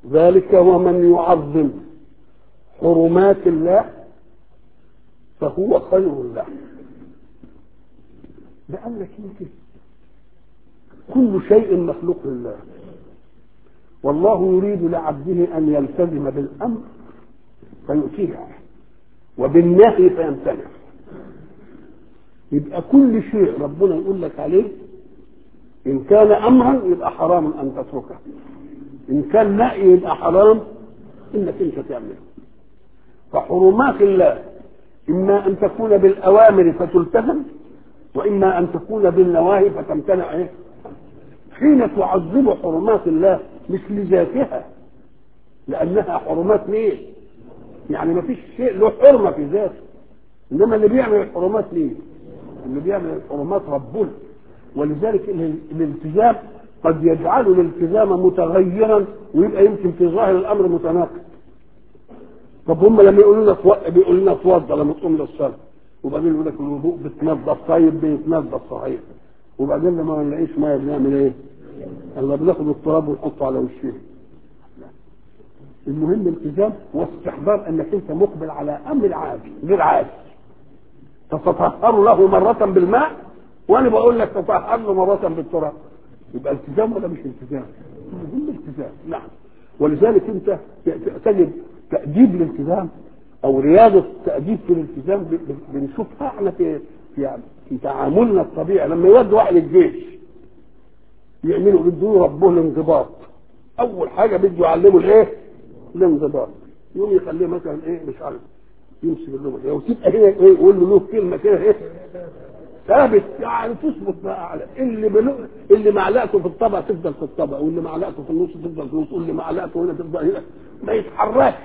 ذلك ومن يعظم حرمات الله فهو خير له لأنك يمكن كل شيء مخلوق لله والله يريد لعبده أن يلتزم بالأمر فيؤتيه وبالنهي فيمتنع يبقى كل شيء ربنا يقول لك عليه إن كان أمرا يبقى حرام أن تتركه إن كان نهي يبقى حرام إنك أنت تعمله فحرمات الله إما أن تكون بالأوامر فتلتزم وإما أن تكون بالنواهي فتمتنع إيه؟ حين تعظم حرمات الله مش لذاتها لأنها حرمات ليه؟ يعني ما فيش شيء له حرمة في ذاته إنما اللي بيعمل الحرمات ليه؟ اللي بيعمل الحرمات ربنا ولذلك الالتزام قد يجعل الالتزام متغيرا ويبقى يمكن في ظاهر الامر متناقض طب هم لما يقولوا لنا فو... بيقولوا لنا اتوضى لما تقوم للصلاه وبعدين يقول لك الوضوء بتنظف طيب بيتنظف صحيح وبعدين لما ما نلاقيش ميه بنعمل ايه؟ الله بناخد التراب ونحطه على وشنا المهم الالتزام واستحضار انك انت مقبل على امر عادي غير عادي تتطهر له مرة بالماء وانا بقول لك تطهر له مرة بالتراب يبقى التزام ولا مش التزام؟ مهم التزام نعم ولذلك انت تجد تأديب الالتزام او رياضة تأديب في الالتزام بنشوفها احنا في في في تعاملنا الطبيعي لما يودوا واحد الجيش يعملوا بده ربه الانضباط اول حاجه بده يعلمه الايه؟ الانضباط يوم يخليه مثلا ايه مش عارف يمسك اللغه لو تبقى هنا ايه يقول له له كلمه كده ايه ثابت يعني تثبت بقى على اللي بلو... اللي معلقته في الطبق تفضل في الطبق واللي معلقته في النص تفضل في النص واللي معلقته هنا تفضل هنا ما يتحركش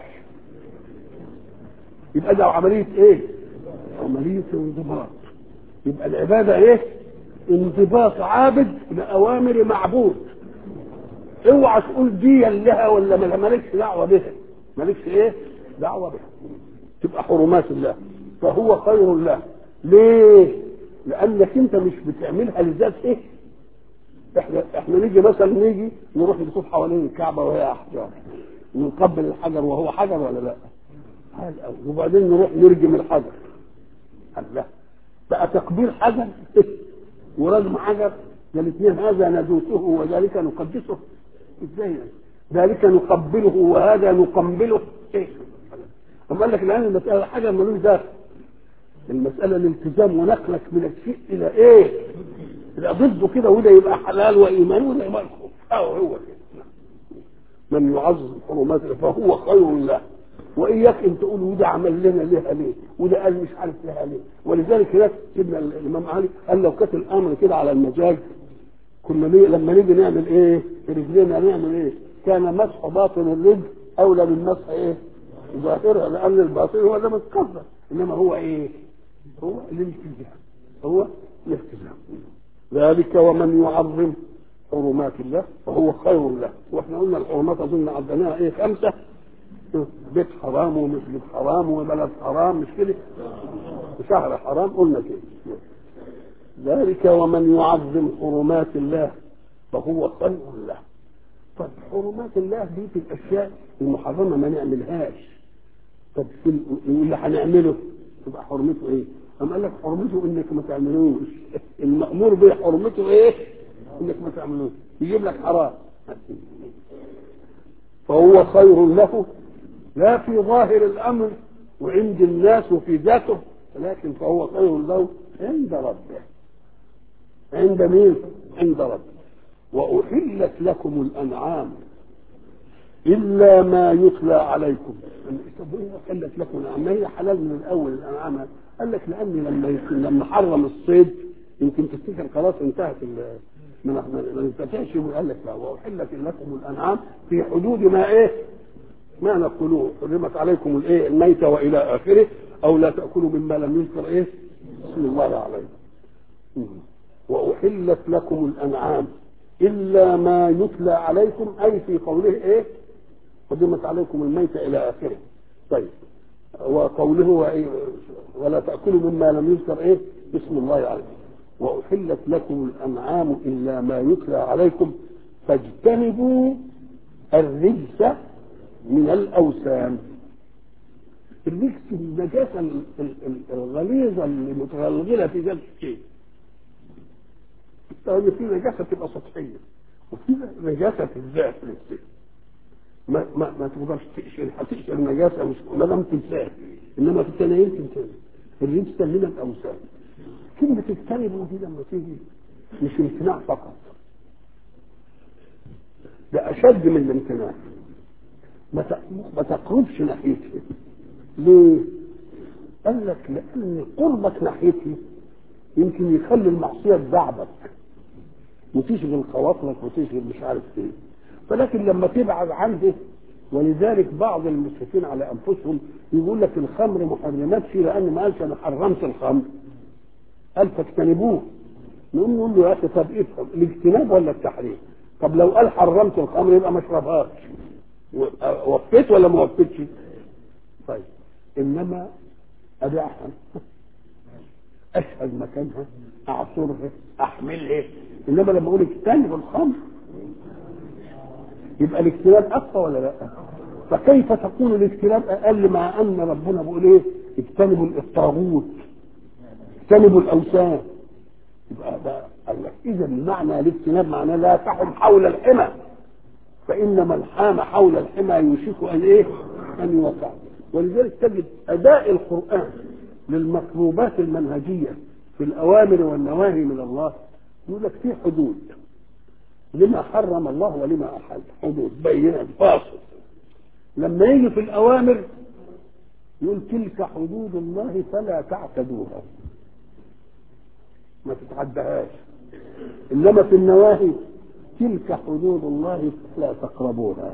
يبقى ده عمليه ايه؟ عمليه انضباط يبقى العباده ايه؟ انضباط عابد لاوامر معبود اوعى تقول دي لها ولا ما مالكش دعوه بها مالكش ايه؟ دعوه بها تبقى حرمات الله فهو خير الله ليه؟ لانك انت مش بتعملها لذات ايه؟ احنا احنا نيجي مثلا نيجي نروح نشوف حوالين الكعبه وهي احجار ونقبل الحجر وهو حجر ولا لا؟ وبعدين نروح نرجم الحجر الله بقى تقبيل حجر ورجم حجر الاثنين هذا ندوسه وذلك نقدسه ازاي ذلك نقبله وهذا نقبله ايه طب قال لك الان المساله حاجه ملوش داخل المساله الالتزام ونقلك من الشيء الى ايه؟ الى ضده كده وده يبقى حلال وايمان وده يبقى كفر او هو كده من يعظم حرمات فهو خير له واياك ان تقول وده عمل لنا لها ليه وده قال مش عارف لها ليه ولذلك هناك سيدنا الامام علي قال لو كانت الامر كده على المزاج كنا ليه لما نيجي نعمل ايه في رجلينا نعمل ايه كان مسح باطن الرجل اولى من مسح ايه ظاهرها لان الباطن هو ده متكبر انما هو ايه هو الالتزام هو الالتزام ذلك ومن يعظم حرمات الله فهو خير له واحنا قلنا الحرمات اظن عدناها ايه خمسه بيت حرام ومسجد حرام وبلد حرام مش كده شهر حرام قلنا كده ذلك ومن يعظم حرمات الله فهو خير له طب حرمات الله دي في الاشياء المحرمه ما نعملهاش طب في اللي هنعمله تبقى حرمته ايه؟ أم قال لك حرمته انك ما تعملوش المأمور به حرمته ايه؟ انك ما تعملوش يجيب لك حرام فهو خير له لا في ظاهر الامر وعند الناس وفي ذاته ولكن فهو خير له عند ربه عند مين؟ عند ربه وأحلت لكم الأنعام إلا ما يتلى عليكم طب إيه أحلت لكم الأنعام ما هي حلال من الأول الأنعام قال لك لأن لما لما حرم الصيد يمكن تفتكر خلاص انتهت ما ما انتفعش قال لك لا وأحلت لكم الأنعام في حدود ما إيه؟ ما نقولوه حرمت عليكم الايه الميتة والى اخره او لا تاكلوا مما لم يذكر ايه بسم الله عليه واحلت لكم الانعام الا ما يتلى عليكم اي في قوله ايه قدمت عليكم الميتة الى اخره طيب وقوله إيه؟ ولا تاكلوا مما لم يذكر ايه بسم الله عليه واحلت لكم الانعام الا ما يتلى عليكم فاجتنبوا الرجس من الاوثان الرجس النجاسه ال- ال- ال- الغليظه اللي متغلغله في ذات الشيء طيب في نجاسه تبقى سطحيه وفي نجاسه في الذات نفسها ما ما ما تقدرش تقشر هتقشر النجاسه مش ما دام تنساها انما في الثانيه يمكن تنسى الرجس من الاوثان كلمه اجتنبوا دي لما تيجي مش امتناع فقط ده اشد من الامتناع ما ت- ما تقربش ناحيتي ليه؟ قال لك لان قربك ناحيتي يمكن يخلي المعصيه تدعبك وتشغل خواطرك وتشغل مش عارف ايه ولكن لما تبعد عنه ولذلك بعض المسرفين على انفسهم يقول لك الخمر محرمات فيه لان ما قالش انا حرمت الخمر قال فاجتنبوه نقوم نقول له يا اخي طب افهم الاجتناب ولا التحريم طب لو قال حرمت الخمر يبقى ما اشربهاش وفيت ولا ما وفيتش طيب انما ابيعها اشهد مكانها اعصرها احملها انما لما اقول اجتنب الخمر يبقى الاجتناب اقوى ولا لا فكيف تكون الاجتناب اقل مع ان ربنا بيقول ايه اجتنبوا الطاغوت اجتنبوا الاوثان يبقى ده قال لك اذا معنى الاجتناب معناه لا تحم حول الحمى فانما الحام حول الحمى يوشك ان ايه ان يوقع ولذلك تجد اداء القران للمطلوبات المنهجيه في الاوامر والنواهي من الله يقول لك في حدود لما حرم الله ولما احل حدود بينه فاصل لما يجي في الاوامر يقول تلك حدود الله فلا تعتدوها ما تتعدهاش انما في النواهي تلك حدود الله فلا تقربوها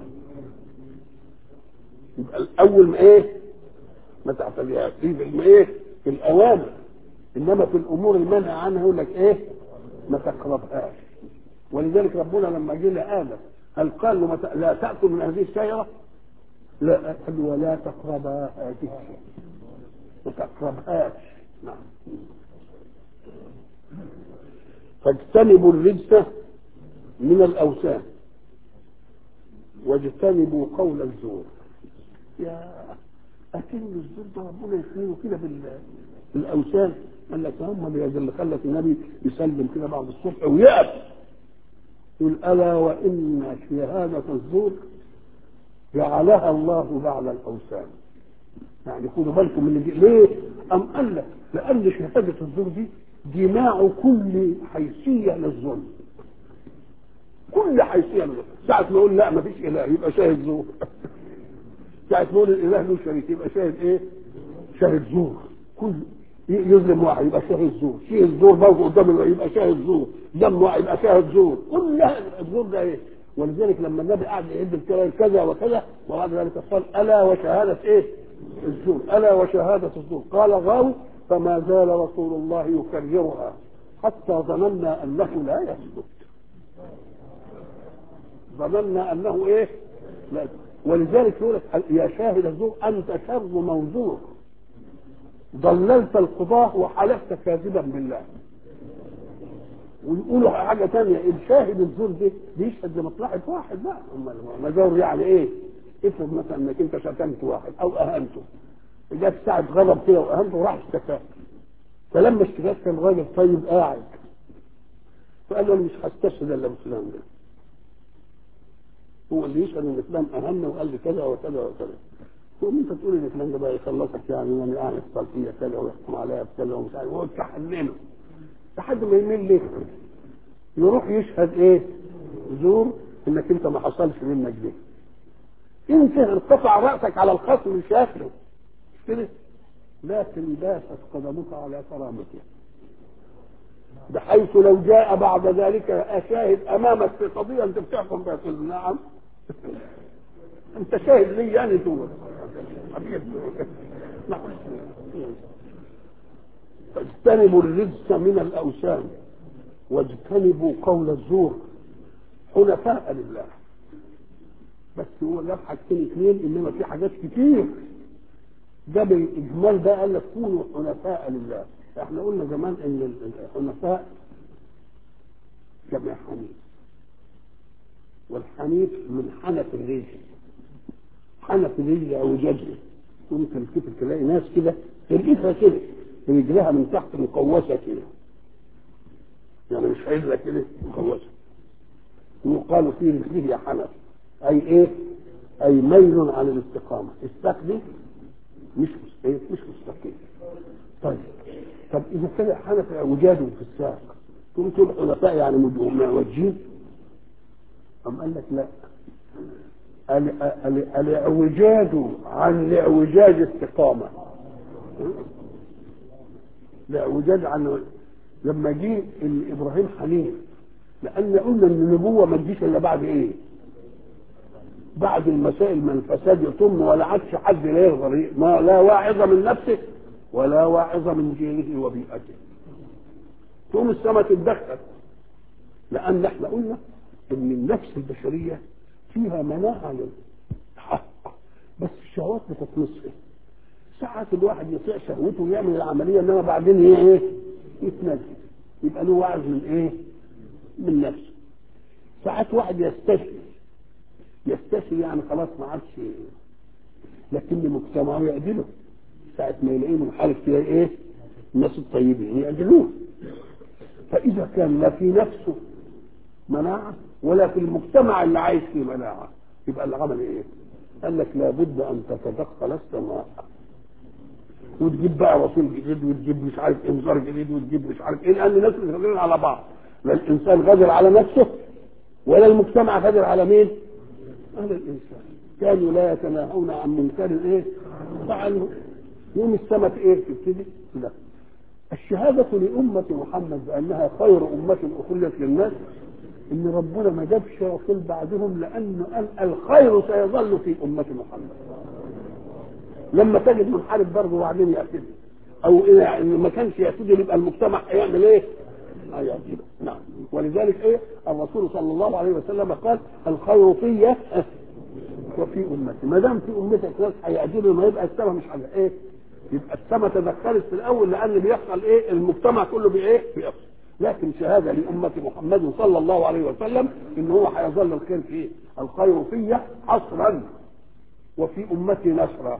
يبقى الاول ما ايه ما تعتديهاش في في ايه في الاوامر انما في الامور المنهى عنها يقول لك ايه ما تقربهاش ولذلك ربنا لما جه لآدم هل قال له ما ت- لا تأكل من هذه الشجرة؟ لا قال ولا تقربا هذه الشجرة ما تقربهاش نعم فاجتنبوا الرجس من الأوثان واجتنبوا قول الزور يا أكن الزور ده ربنا يسميه كده بال بالأوثان قال لك هم اللي خلت النبي يسلم كده بعد الصبح ويقف يقول ألا وإن شهادة الزور جعلها الله بعد الأوثان يعني خدوا بالكم من اللي ليه؟ أم قال لك لأن شهادة الزور دي جماع كل حيثية للظلم كل حيثية للظلم ساعة ما يقول لا ما فيش إله يبقى شاهد زور ساعة ما يقول الإله له شريك يبقى شاهد إيه؟ شاهد زور كل يظلم واحد يبقى شاهد زور شيء الزور برضه قدام يبقى شاهد زور دم واحد يبقى شاهد زور كل الزور ده ايه ولذلك لما النبي قعد يعد الكلام كذا وكذا وبعد ذلك قال الا وشهاده ايه الزور الا وشهاده الزور قال غاو فما زال رسول الله يكررها حتى ظننا انه لا يسكت ظننا انه ايه لا ولذلك يقول لك يا شاهد الزور انت شر موزور ضللت القضاة وحلفت كاذبا بالله ويقولوا حاجة تانية الشاهد الزور ده بيشهد لمصلحة واحد بقى امال مزور يعني ايه؟ افرض مثلا انك انت شتمت واحد او اهنته جت ساعة غضب كده واهنته وراح اشتكاك فلما اشتكاك كان راجل طيب قاعد فقال له انا مش هستشهد الا بفلان ده هو اللي يشهد ان فلان اهنا وقال لي كذا وكذا وكذا تقوم انت تقول ان فلان ده بقى يخلصك يعني يعني اعمل فيا كذا ويحكم عليا بكذا ومش عارف وتحلله لحد ما يميل ليه يروح يشهد ايه زور انك انت ما حصلش منك دي انت ارتفع راسك على الخصم الشاكله مش كده لكن باست قدمك على كرامته بحيث لو جاء بعد ذلك اشاهد امامك في قضيه انت بتحكم بها تقول نعم انت شاهد لي يعني تقول فاجتنبوا الرجس من الاوثان واجتنبوا قول الزور حنفاء لله بس هو جاب حاجتين اثنين انما في حاجات كتير جاب الاجمال ده قال لك كونوا حنفاء لله احنا قلنا زمان ان الحنفاء جمع حنيف والحنيف من حنف الرجل حنفي دي او جدي ممكن كده تلاقي ناس كده تلقيتها كده رجلها من تحت مقوسه كده يعني مش عدله كده مقوسه ويقال في رجله يا حنف اي ايه؟ اي ميل عن الاستقامه استقدم مش ايه مش مستقيم طيب طب اذا كان حنف اعوجاج في الساق تقول تقول حنفاء يعني معوجين أم قال لك لا ال- ال- الاعوجاج عن الاعوجاج استقامة الاعوجاج عن لما جه ال- ابراهيم حنيف لان قلنا ان النبوه ما تجيش الا بعد ايه؟ بعد المسائل ما الفساد يتم ولا عادش حد لا يرضى ما لا واعظ من نفسه ولا واعظ من جيله وبيئته تقوم السماء تتدخل لان احنا قلنا ان النفس البشريه فيها مناعه للحق بس الشهوات بتتنصف ساعات الواحد يطيع شهوته ويعمل العمليه انما بعدين ايه ايه يتنزل يبقى له وعظ من ايه؟ من نفسه ساعات واحد يستشفي يستشفي يعني خلاص ما عادش لكن مجتمعه يعدله ساعة ما يلاقيه منحرف كده ايه؟ الناس الطيبين يعدلوه فإذا كان لا في نفسه مناعة ولا في المجتمع اللي عايش فيه مناعة يبقى العمل ايه؟ قال لك لابد أن تتدخل السماء وتجيب بقى رسول جديد وتجيب مش عارف انذار جديد وتجيب مش عارف ايه لان الناس مش غادرين على بعض لا الانسان غادر على نفسه ولا المجتمع غادر على مين؟ على الانسان كانوا لا يتناهون عن منكر ايه؟ فعلوا يوم السماء ايه تبتدي؟ لا الشهادة لأمة محمد بأنها خير أمة أخرجت للناس إن ربنا ما جابش رسول بعدهم لأنه قال الخير سيظل في أمة محمد لما تجد منحرف برضه وبعدين يعتدل او اذا إن ما كانش يعتدل يبقى المجتمع هيعمل ايه؟ هيعتدل نعم ولذلك ايه الرسول صلى الله عليه وسلم قال الخير في وفي امتي ما دام في امتك ناس هيعدلوا ما يبقى السماء مش حاجه ايه؟ يبقى السماء تدخلت في الاول لان بيحصل ايه؟ المجتمع كله بايه؟ بيحصل لكن شهاده لامه محمد صلى الله عليه وسلم ان هو هيظل الخير فيه الخير في حصرا وفي امتي نشرا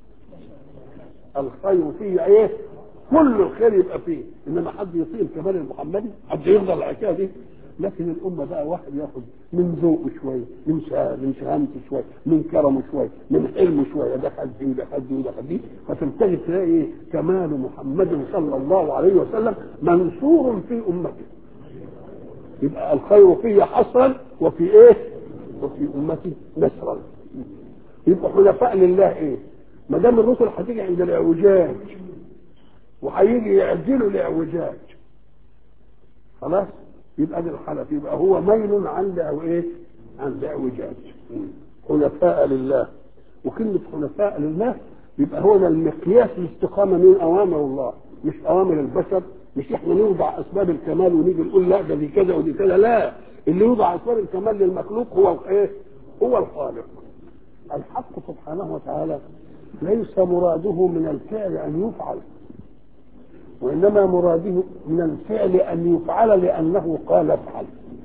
الخير فيه ايه كل الخير يبقى فيه انما حد يطيع الكمال المحمدي حد يفضل الحكايه دي لكن الامه بقى واحد ياخد من ذوقه شويه من شها... من شهامته شويه من كرمه شويه من حلمه شويه ده خد دي وده خد دي وده خد دي فتبتدي تلاقي ايه كمال محمد صلى الله عليه وسلم منصور في امته يبقى الخير فيه حصرا وفي ايه وفي امتي نسرا يبقى حلفاء لله ايه ما دام الرسل هتيجي عند الاعوجاج وهيجي يعدلوا الاعوجاج خلاص يبقى دي الحلف يبقى هو ميل عن او ايه عن الاعوجاج حنفاء لله وكلمة حنفاء لله يبقى هو ده المقياس الاستقامة من أوامر الله مش أوامر البشر مش احنا نوضع أسباب الكمال ونيجي نقول لا ده دي كذا ودي كذا لا اللي يوضع أسباب الكمال للمخلوق هو ايه؟ هو الخالق الحق سبحانه وتعالى ليس مراده من الفعل ان يفعل وانما مراده من الفعل ان يفعل لانه قال افعل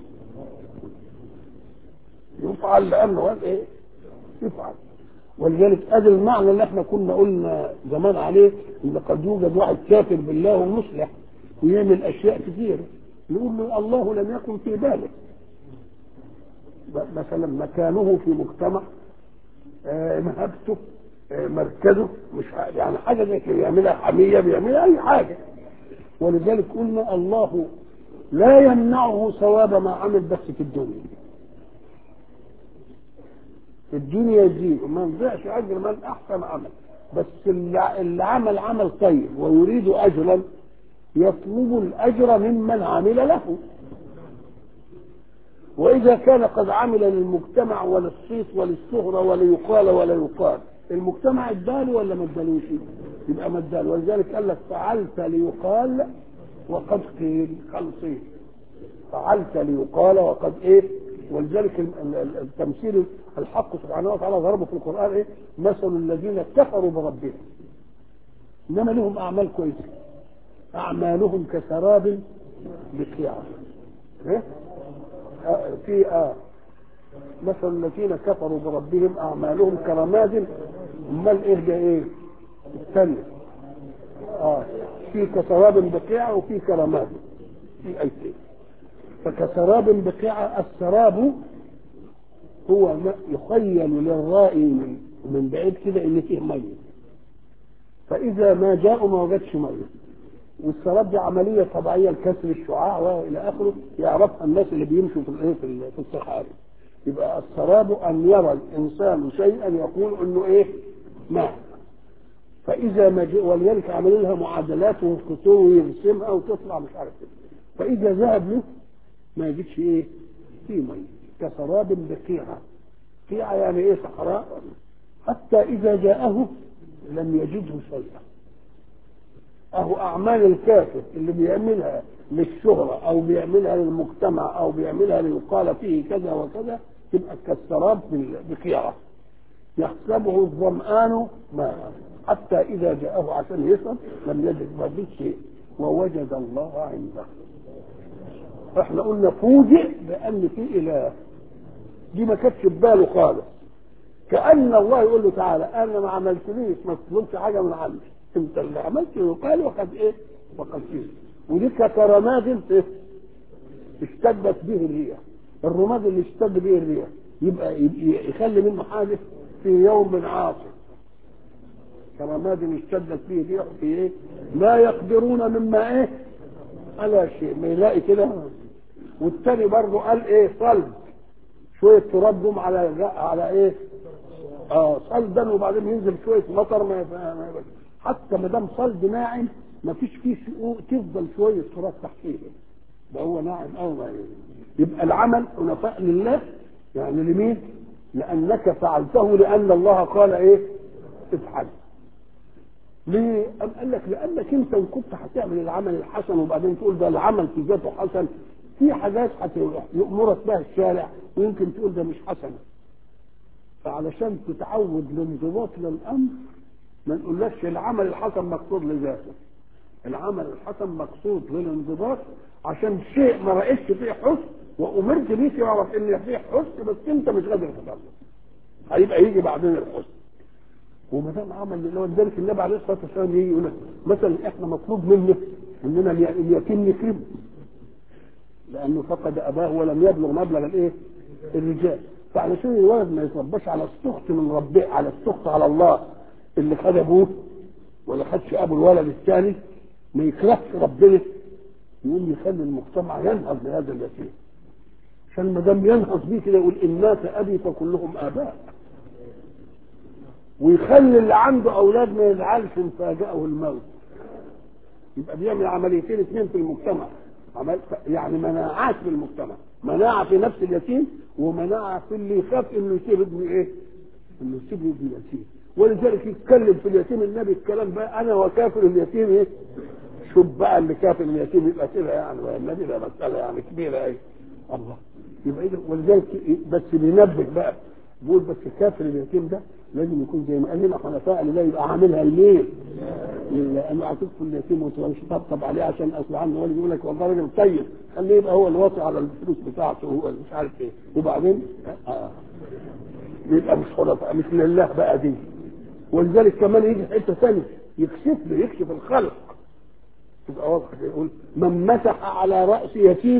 يفعل لانه قال ايه يفعل ولذلك ادي المعنى اللي احنا كنا قلنا زمان عليه ان قد يوجد واحد كافر بالله ومصلح ويعمل اشياء كثيره نقول له الله لم يكن في باله مثلا مكانه في مجتمع آه مهبته آه مركزه مش يعني حاجه زي كده يعملها حميه بيعملها اي حاجه ولذلك قلنا الله لا يمنعه ثواب ما عمل بس في الدنيا في الدنيا يجيب ما يضيعش اجر من احسن عمل بس اللي, اللي عمل عمل طيب ويريد اجرا يطلب الاجر ممن عمل له واذا كان قد عمل للمجتمع وللصيت وللشهره وليقال ولا يقال المجتمع اداله ولا ما ادالوش يبقى ما اداله ولذلك قال لك فعلت ليقال وقد قيل خلصين فعلت ليقال وقد ايه ولذلك التمثيل الحق سبحانه وتعالى ضربه في القران ايه مثل الذين كفروا بربهم انما لهم اعمال كويسه اعمالهم كسراب بقيعه إيه؟ في آه مثل الذين كفروا بربهم اعمالهم كرماد امال ايه ده ايه الثانيه اه في كسراب بقيعه وفي كرماد في ايتين فكسراب بقيعه السراب هو ما يخيل للرائي من, من بعيد كده ان فيه ميه فاذا ما جاءوا ما وجدش ميه والسراب دي عمليه طبيعيه لكسر الشعاع والى اخره يعرفها الناس اللي بيمشوا في الايه في ال- في الصحاري يبقى السراب ان يرى الانسان شيئا يقول انه ايه ماء فاذا ما جاء ولذلك عملوا لها معادلات وخطوط ويرسمها وتطلع مش عارف ايه فاذا ذهب له ما يجدش ايه في ميه كسراب بقيعه قيعه يعني ايه صحراء حتى اذا جاءه لم يجده شيئا اهو اعمال الكافر اللي بيعملها للشهرة او بيعملها للمجتمع او بيعملها ليقال فيه كذا وكذا تبقى كالسراب بال- بخيارة يحسبه الظمآن ماء حتى اذا جاءه عشان يشرب لم يجد ما فيه شيء ووجد الله عنده احنا قلنا فوجئ بان في اله دي ما كانتش في باله خالص كأن الله يقول له تعالى أنا ما عملتليش ما تطلبش حاجة من عندي أنت اللي عملت يقال وقد إيه وقد فيه ودي كرماد إيه؟ اشتدت به الريح الرماد اللي اشتد به الريح يبقى يبقى يخلي منه حاجة في يوم عاصف كرماد اشتدت به الريح في ايه لا يقدرون مما ايه على شيء ما يلاقي كده والتاني برضه قال ايه صلب شويه تراب جم على على ايه اه صلدا وبعدين ينزل شويه مطر ما يف- ما يبقى. حتى ما دام صلد ناعم ما فيش فيه شقوق تفضل شويه تراب تحتيه ده هو ناعم او ما يبقى العمل حنفاء لله يعني لمين؟ لانك فعلته لان الله قال ايه؟ افعل ليه؟ أم قال لك لانك انت ان كنت هتعمل العمل الحسن وبعدين تقول ده العمل في ذاته حسن في حاجات هيأمرك بها الشارع ويمكن تقول ده مش حسنه فعلشان تتعود الانضباط للامر ما نقولكش العمل الحسن مقصود لذاته العمل الحسن مقصود للانضباط عشان شيء ما رأيتش فيه حسن وامرت بيه تعرف ان فيه حسن بس انت مش قادر تطلع هيبقى يجي بعدين الحسن وما دام عمل لله ولذلك النبي عليه الصلاه والسلام يجي يقول لك مثلا احنا مطلوب منا اننا الي- اليتيم نكرمه لانه فقد اباه ولم يبلغ مبلغ الايه؟ الرجال فعلشان الولد ما يترباش على السخط من ربه على السخط على الله اللي خد ابوه ولا خدش ابو الولد الثاني ما يكرهش ربنا يقوم يخلي المجتمع ينهض بهذا اليتيم عشان ما دام ينهض بيه كده يقول الناس ابي فكلهم اباء ويخلي اللي عنده اولاد ما يزعلش ان فاجأه الموت يبقى بيعمل عمليتين اثنين في المجتمع عمل يعني مناعات في المجتمع مناعه في نفس اليتيم ومناعه في اللي يخاف انه يسيب ابنه ايه؟ انه يسيب ابنه يتيم ولذلك يتكلم في اليتيم النبي الكلام بقى انا وكافر اليتيم ايه؟ شوف بقى اللي كافر اليتيم يبقى كده يعني ويا النبي ده مساله يعني كبيره ايه؟ الله يبقى إيه ولذلك بس بينبه بقى بيقول بس كافر اليتيم ده لازم يكون زي ما قال لنا حنفاء لله يبقى عاملها لمين؟ لانه هتدخل اليتيم وانت مش طبطب عليه عشان اصل عنده ولد يقول لك والله راجل طيب خليه يبقى هو الواطي على الفلوس بتاعته هو مش عارف ايه وبعدين آه. يبقى مش حنفاء مش لله بقى دي ولذلك كمان يجي في حته ثانيه يكشف له يكشف الخلق تبقى واضحه كده يقول من مسح على راس يتيم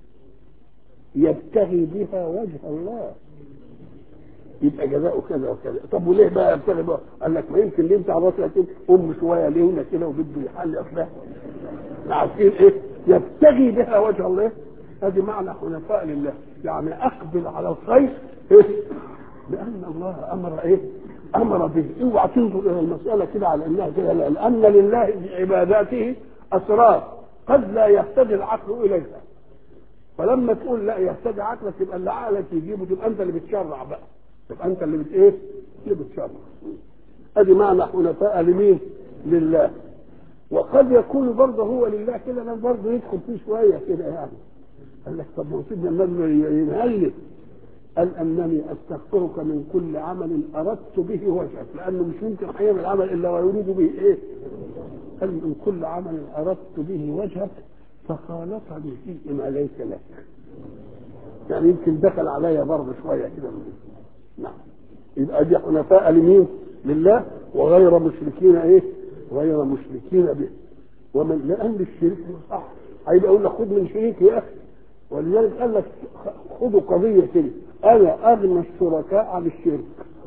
يبتغي بها وجه الله يبقى جزاؤه كذا وكذا طب وليه بقى يبتغي بقى قال لك ما يمكن ليه انت على راسك يتيم ام شويه ليونه كده وبده يحل اصلها احنا عارفين ايه يبتغي بها وجه الله هذه معنى حنفاء لله يعني اقبل على الخير ايه لان الله امر ايه امر به اوعى تنظر الى المساله كده على انها كده لا لان لله في عباداته اسرار قد لا يهتدي العقل اليها فلما تقول لا يهتدي عقلك يبقى اللي عقلك يجيبه تبقى انت اللي بتشرع بقى تبقى انت اللي بت ايه؟ اللي بتشرع ادي معنى حنفاء لمين؟ لله وقد يكون برضه هو لله كده بس برضه يدخل فيه شويه كده يعني قال لك طب ما سيدنا النبي ينهلك قال انني استغفرك من كل عمل اردت به وجهك لانه مش ممكن هيعمل عمل الا ويريد به ايه؟ قال من كل عمل اردت به وجهك فخالطني فيه ما ليس لك يعني يمكن دخل عليا برضه شويه كده نعم يبقى دي حنفاء لمين؟ لله وغير مشركين ايه؟ غير مشركين به ومن لان الشرك صح هيبقى يقول لك خد من شريك يا اخي ولذلك قال لك خدوا قضيه كده انا اغنى الشركاء عن الشرك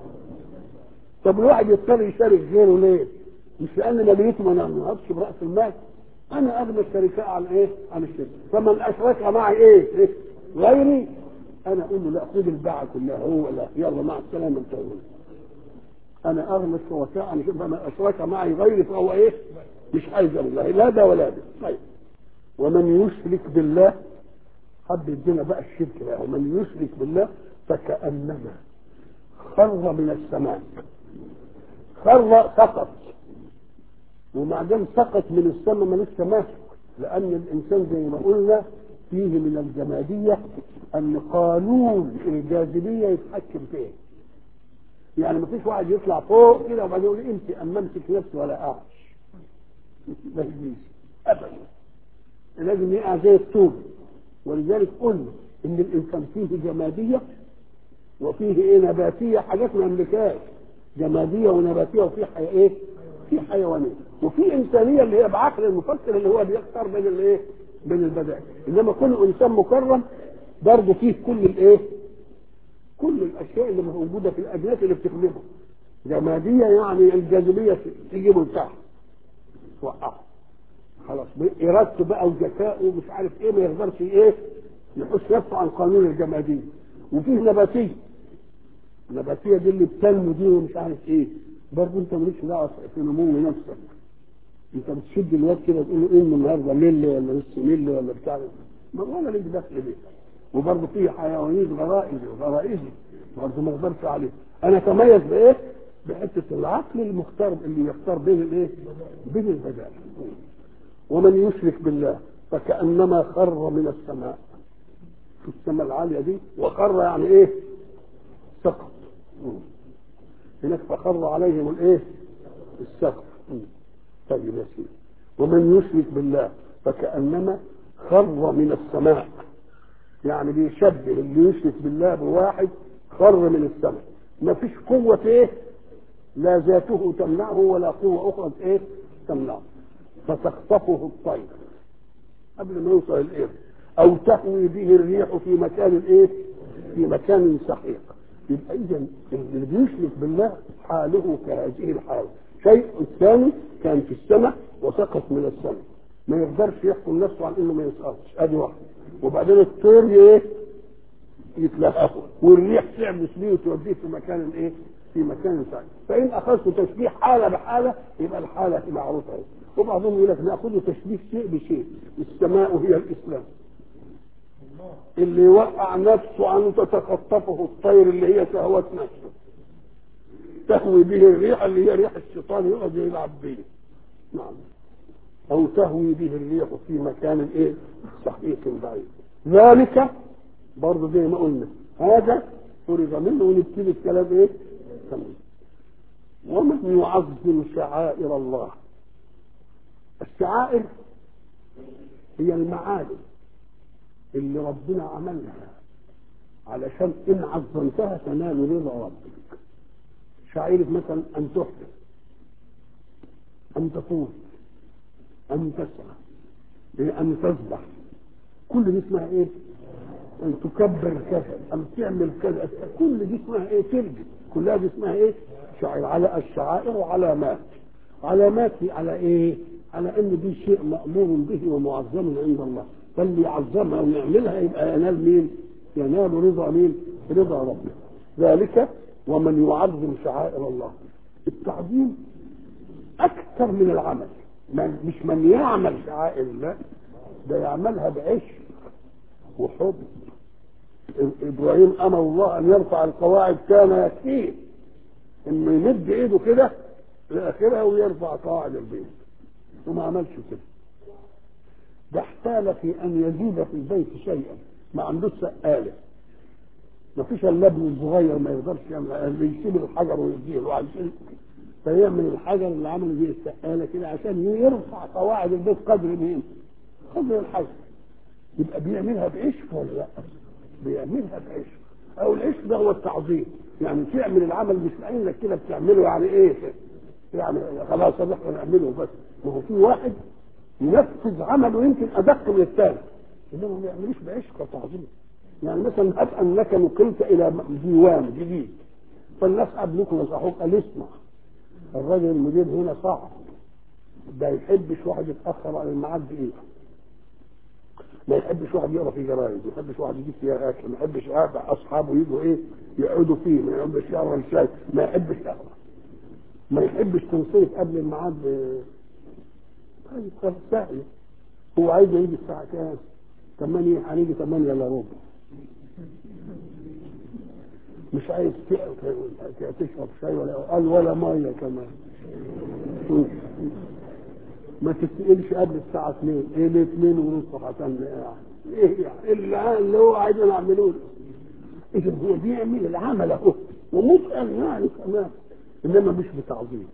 طب الواحد يضطر يشارك غيره ليه؟ مش لان نبيته ما نهضش براس المال انا اغنى الشركاء عن ايه؟ عن الشرك فمن اشرك معي ايه؟ إيه؟ غيري انا اقول له لا خد الباعه كلها هو لا يلا مع السلامه انت هو انا اغنى الشركاء عن الشرك فمن اشرك معي غيري فهو ايه؟ مش عايز الله لا ده ولا ده طيب ومن يشرك بالله حد يدينا بقى الشرك بقى ومن يشرك بالله فكأنما خر من السماء خر سقط وبعدين سقط من السماء ملوش تماسك لأن الإنسان زي ما قلنا فيه من الجمادية أن قانون الجاذبية يتحكم فيه يعني ما فيش واحد يطلع فوق كده وبعدين يقول انت اما امسك نفسي ولا اعش ما يجيش ابدا لازم يقع زي الطوب ولذلك قلنا ان الانسان فيه جماديه وفيه ايه نباتيه حاجات ما يملكهاش جماديه ونباتيه وفي حي... ايه في حيوانيه وفي انسانيه اللي هي بعقل المفكر اللي هو بيختار بين الايه بين البدائل انما كل انسان مكرم برضه فيه كل الايه كل الاشياء اللي موجوده في الاجناس اللي بتخدمه جماديه يعني الجاذبيه تجيبه لتحت توقعه خلاص ارادته بقى وذكائه ومش عارف ايه ما يقدرش ايه يحس نفسه عن قانون الجماديه وفيه نباتيه النباتيه دي اللي بتنمو دي ومش عارف ايه برضه انت مالكش دعوه في نمو نفسك انت بتشد الواد كده تقول له ايه النهارده ملي ولا نص ملي ولا بتاع ما ولا ليك دخل بيه وبرضه فيه حيوانات غرائزي وغرائزي برضه ما اقدرش عليه انا اتميز بايه؟ بحته العقل المختار اللي يختار بين الايه؟ بين البدائل ومن يشرك بالله فكانما خر من السماء في السماء العاليه دي وخر يعني ايه؟ سقط هناك فخر عليهم الايه؟ السقف طيب يا سيدي ومن يشرك بالله فكانما خر من السماء يعني بيشبه اللي يشرك بالله بواحد خر من السماء ما فيش قوة ايه لا ذاته تمنعه ولا قوة أخرى ايه تمنعه فتخطفه الطير قبل ما يوصل الإيه أو تهوي به الريح في مكان ايه في مكان سحيق يبقى إذا اللي بيشرك بالله حاله كهذه الحال شيء ثاني كان في السماء وسقط من السماء ما يقدرش يحكم نفسه عن انه ما يسقطش ادي واحده وبعدين الطير ايه يتلهفه والريح تعبس بيه وتوديه في مكان ايه في مكان سعيد فان اخذت تشبيه حاله بحاله يبقى الحاله معروفه اهي وبعضهم يقول لك ناخذ تشبيه شيء بشيء السماء هي الاسلام اللي يوقع نفسه ان تتخطفه الطير اللي هي شهوات نفسه تهوي به الريح اللي هي ريح الشيطان يقعد يلعب به نعم او تهوي به الريح في مكان ايه سحيق بعيد ذلك برضه زي ما قلنا هذا فرض منه ونبتدي الكلام ايه تمام ومن يعظم شعائر الله الشعائر هي المعالم اللي ربنا عملها علشان ان عظمتها تنال رضا ربك شعيرة مثلا ان تحدث ان تطوف ان تسعى ان تسبح كل دي اسمها ايه ان تكبر كذا ان تعمل كذا كل دي اسمها ايه ترجع كلها دي اسمها ايه شعير على الشعائر وعلامات علامات على ايه على ان دي شيء مامور به ومعظم عند الله فاللي يعظمها ويعملها يبقى ينال مين ينال رضا مين رضا ربه ذلك ومن يعظم شعائر الله التعظيم اكثر من العمل من مش من يعمل شعائر الله ده يعملها بعشق وحب ابراهيم امر الله ان يرفع القواعد كان يكفيه انه يمد ايده كده لاخرها ويرفع قواعد البيت وما عملش كده ده احتال في ان يزيد في البيت شيئا ما عندوش سقاله ما فيش الا ابن الصغير ما يقدرش يعمل بيسيب الحجر ويديه له عشان فيعمل الحجر اللي عمله زي السقاله كده عشان يرفع قواعد البيت قدر مين؟ قدر الحجر يبقى بيعملها بعشق ولا لا؟ بيعملها بعشق او العشق ده هو التعظيم يعني تعمل العمل مش لانك كده بتعمله يعني ايه يعني خلاص احنا نعمله بس ما هو في واحد ينفذ عمله يمكن ادق من الثاني انما ما بيعملوش بعشق وتعظيم يعني مثلا هب انك نقلت الى ديوان جديد فالناس قبلكم نصحوك قال اسمع الراجل المدير هنا صعب ده يحبش واحد يتاخر على الميعاد دقيقه ما يحبش واحد يقرا في جرايد ما يحبش واحد يجيب فيها اكل ما يحبش اصحابه يجوا ايه يقعدوا فيه ما يحبش يقرا الشاي ما يحبش يقرا ما يحبش تنصرف قبل الميعاد طيب خلاص سهل هو عايز يجي الساعه كام 8 هنيجي 8 الا ربع مش عايز تشرب شاي ولا قال ولا ميه كمان ما تسألش قبل الساعة 2 ايه ل 2 ونص عشان ايه يعني اللي, اللي هو عايز نعمله له اذا هو بيعمل العمل اهو ومتقن يعني كمان انما مش بتعظيم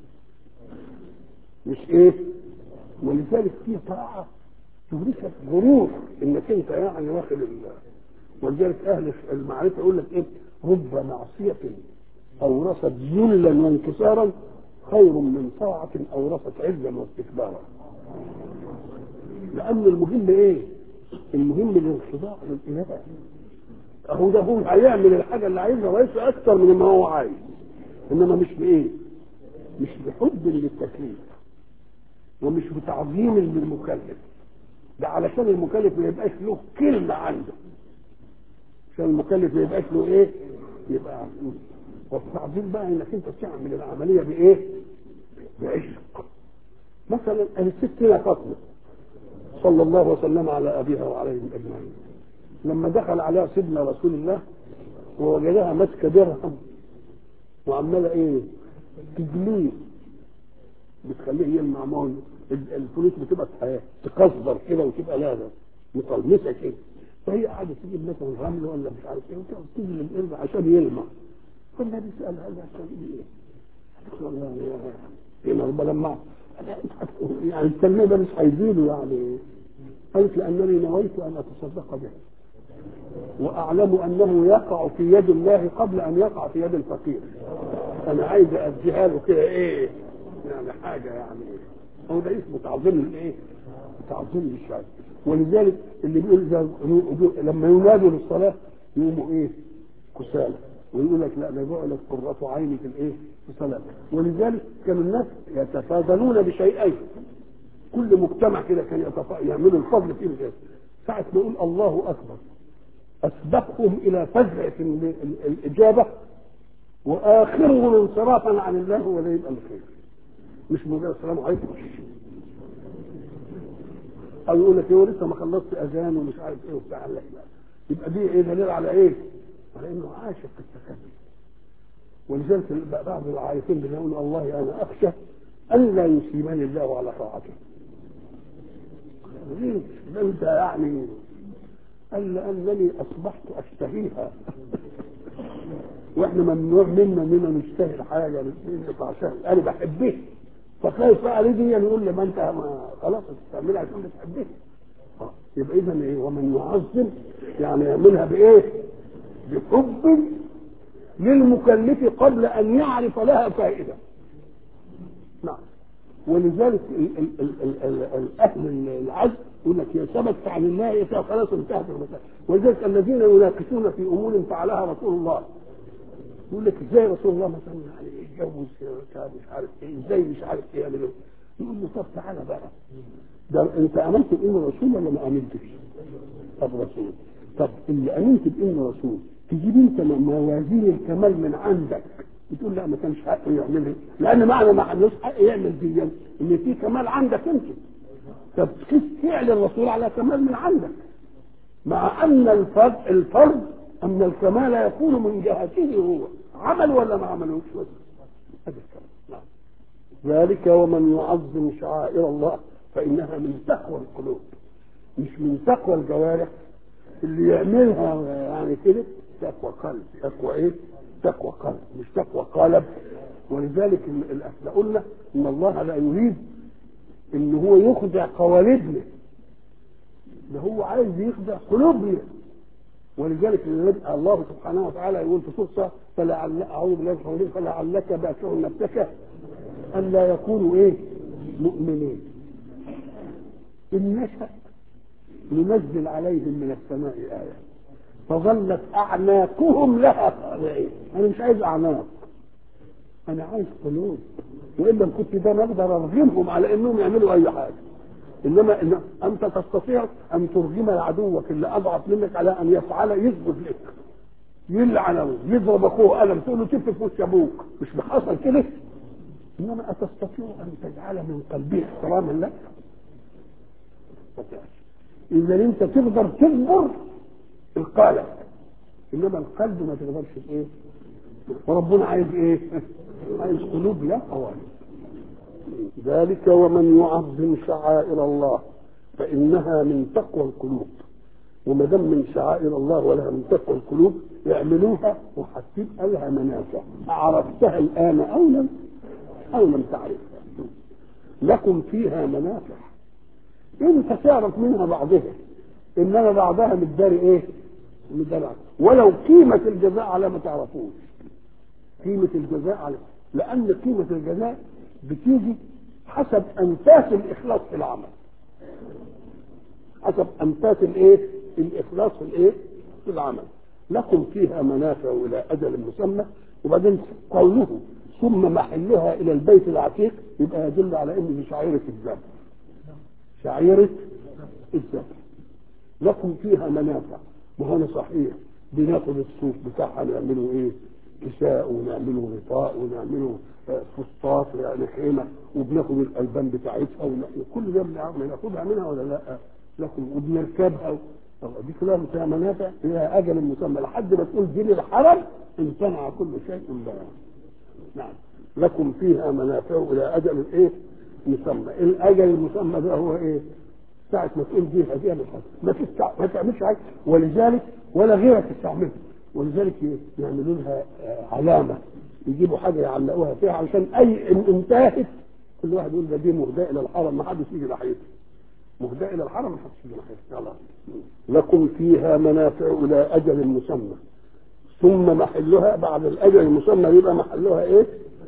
مش ايه ولذلك في طاعة توريك غرور انك انت يعني واخد ولذلك اهل المعرفة يقول لك ايه رب معصية اورثت ذلا وانكسارا خير من طاعة أورثت عزا واستكبارا لأن المهم إيه؟ المهم الانخضاع للإله أهو ده هو هيعمل الحاجة اللي عايزها وليس أكثر من ما هو عايز إنما مش بإيه؟ مش بحب للتكليف ومش بتعظيم للمكلف ده علشان المكلف ما يبقاش له كلمة عنده عشان المكلف ما يبقاش له إيه؟ يبقى والتعظيم بقى انك انت تعمل العمليه بايه؟ بعشق. مثلا الست هنا فاطمه صلى الله وسلم على ابيها وعليهم اجمعين. لما دخل عليها سيدنا رسول الله ووجدها ماسكه درهم وعماله ايه؟ تجليه بتخليه يلمع ما الفلوس بتبقى تقصدر كده وتبقى لا مطلمسه كده فهي قاعده تجيب مثلا رمل ولا مش عارف ايه وتيجي للقرد عشان يلمع فالنبي سأل هذا عشان ايه؟ قالت له والله يا رب لما يعني التنمية ده مش هيزيده يعني قالت لأنني نويت أن أتصدق به وأعلم أنه يقع في يد الله قبل أن يقع في يد الفقير أنا عايز أديها له كده إيه يعني حاجة يعني هو ده اسمه تعظيم الإيه؟ تعظيم للشعب ولذلك اللي بيقول لما ينادوا للصلاة يقوموا إيه؟ كسالى ويقول لك لا ده جعلت قرة عيني في الايه؟ في الصلاة ولذلك كانوا الناس يتفاضلون بشيئين كل مجتمع كده كان يتفا... يعملوا الفضل فيه كده ساعة ما يقول الله أكبر أسبقهم إلى فزع في الإجابة وآخرهم انصرافا عن الله هو ده يبقى الخير مش مجرد السلام عليكم أو يقول لك هو لسه ما خلصت أذان ومش عارف إيه وبتاع لا يبقى دي إيه دليل على إيه؟ على انه عاشق في التكلم ولذلك بعض العارفين بيقولوا الله انا اخشى ان لا يسيبني الله على طاعته ده انت يعني قال لانني اصبحت اشتهيها واحنا ممنوع منا اننا نشتهي الحاجه نقطع شهر انا بحبها فخايف بقى دي يقول لي ما انت ما خلاص تعملها عشان بتحبها يبقى اذا ايه ومن يعظم يعني يعملها بايه؟ بحب للمكلف قبل ان يعرف لها فائده نعم ولذلك الاهل العزم يقول لك يا ثبت عن الله يا خلاص انتهت المساله ولذلك الذين يناقشون في امور فعلها رسول الله يقول لك ازاي رسول الله مثلا يعني يتجوز مش عارف ايه ازاي مش عارف ايه يعمل يقول له طب تعالى بقى ده انت امنت بانه رسول ولا ما امنتش؟ طب رسول طب اللي امنت بانه رسول تجيب انت موازين الكمال من عندك بتقول لا ما كانش حقه يعملها لان معنى ما عندوش حق يعمل دي ان في كمال عندك انت طب كيف فعل الرسول على كمال من عندك مع ان الفرد الفرد ان الكمال يكون من جهته هو عمل ولا ما عملوش هذا الكلام نعم ذلك ومن يعظم شعائر الله فانها من تقوى القلوب مش من تقوى الجوارح اللي يعملها يعني كده تقوى قلب تقوى ايه تقوى قلب مش تقوى قالب ولذلك احنا قلنا ان الله لا يريد ان هو يخدع قوالبنا ده هو عايز يخدع قلوبنا ولذلك الله سبحانه وتعالى يقول في سوره فلعل اعوذ بالله من الشيطان الرجيم فلعلك باكع نفسك الا يكونوا ايه؟ مؤمنين. ان نشا ننزل عليهم من السماء ايه فظلت اعناقهم لها خاضعين انا مش عايز اعناق انا عايز قلوب والا كنت ده نقدر ارغمهم على انهم يعملوا اي حاجه انما إن انت تستطيع ان ترغم عدوك اللي اضعف منك على ان يفعل يسجد لك يلعنه يضرب اخوه قلم تقول له تف في وش ابوك مش بحصل كده انما اتستطيع ان تجعل من قلبه احتراما لك اذا انت تقدر تجبر القالب انما القلب ما تقدرش ايه وربنا عايز ايه عايز قلوب لا قوالب ذلك ومن يعظم شعائر الله فانها من تقوى القلوب وما دام من شعائر الله ولها من تقوى القلوب اعملوها وهتبقى لها منافع عرفتها الان او لم او لم تعرفها لكم فيها منافع انت تعرف منها بعضها انما بعضها متداري ايه متداري ولو قيمة الجزاء على ما تعرفوش قيمة الجزاء على لأن قيمة الجزاء بتيجي حسب أنفاس الإخلاص في العمل حسب أنفاس الإيه؟ الإخلاص في الإيه؟ في العمل لكم فيها منافع إلى أجل مسمى وبعدين قوله ثم محلها إلى البيت العتيق يبقى يدل على إن دي شعيرة الذبح شعيرة الذبح لكم فيها منافع وهنا صحيح بناخد الصوف بتاعها نعمله ايه كساء ونعمله غطاء ونعمله فسطاط يعني خيمه وبناخد الالبان بتاعتها كل ده بناخدها منها ولا لا؟ لكم وبنركبها دي كلها فيها منافع فيها اجل مسمى لحد ما تقول دين الحرم امتنع كل شيء لها نعم لكم فيها منافع الى اجل ايه؟ مسمى الاجل المسمى ده هو ايه؟ ساعة ما تقول دي هدية من ما تستع... ما تعملش حاجة ولذلك ولا غيرك تستعملها ولذلك يعملوا لها علامة يجيبوا حاجة يعلقوها فيها علشان أي إن انتهت كل واحد يقول ده دي مهداة إلى الحرم ما حدش يجي ناحيتها مهداة إلى الحرم ما حدش يجي ناحيتها يلا لكم فيها منافع إلى أجل مسمى ثم محلها بعد الأجل المسمى يبقى محلها إيه؟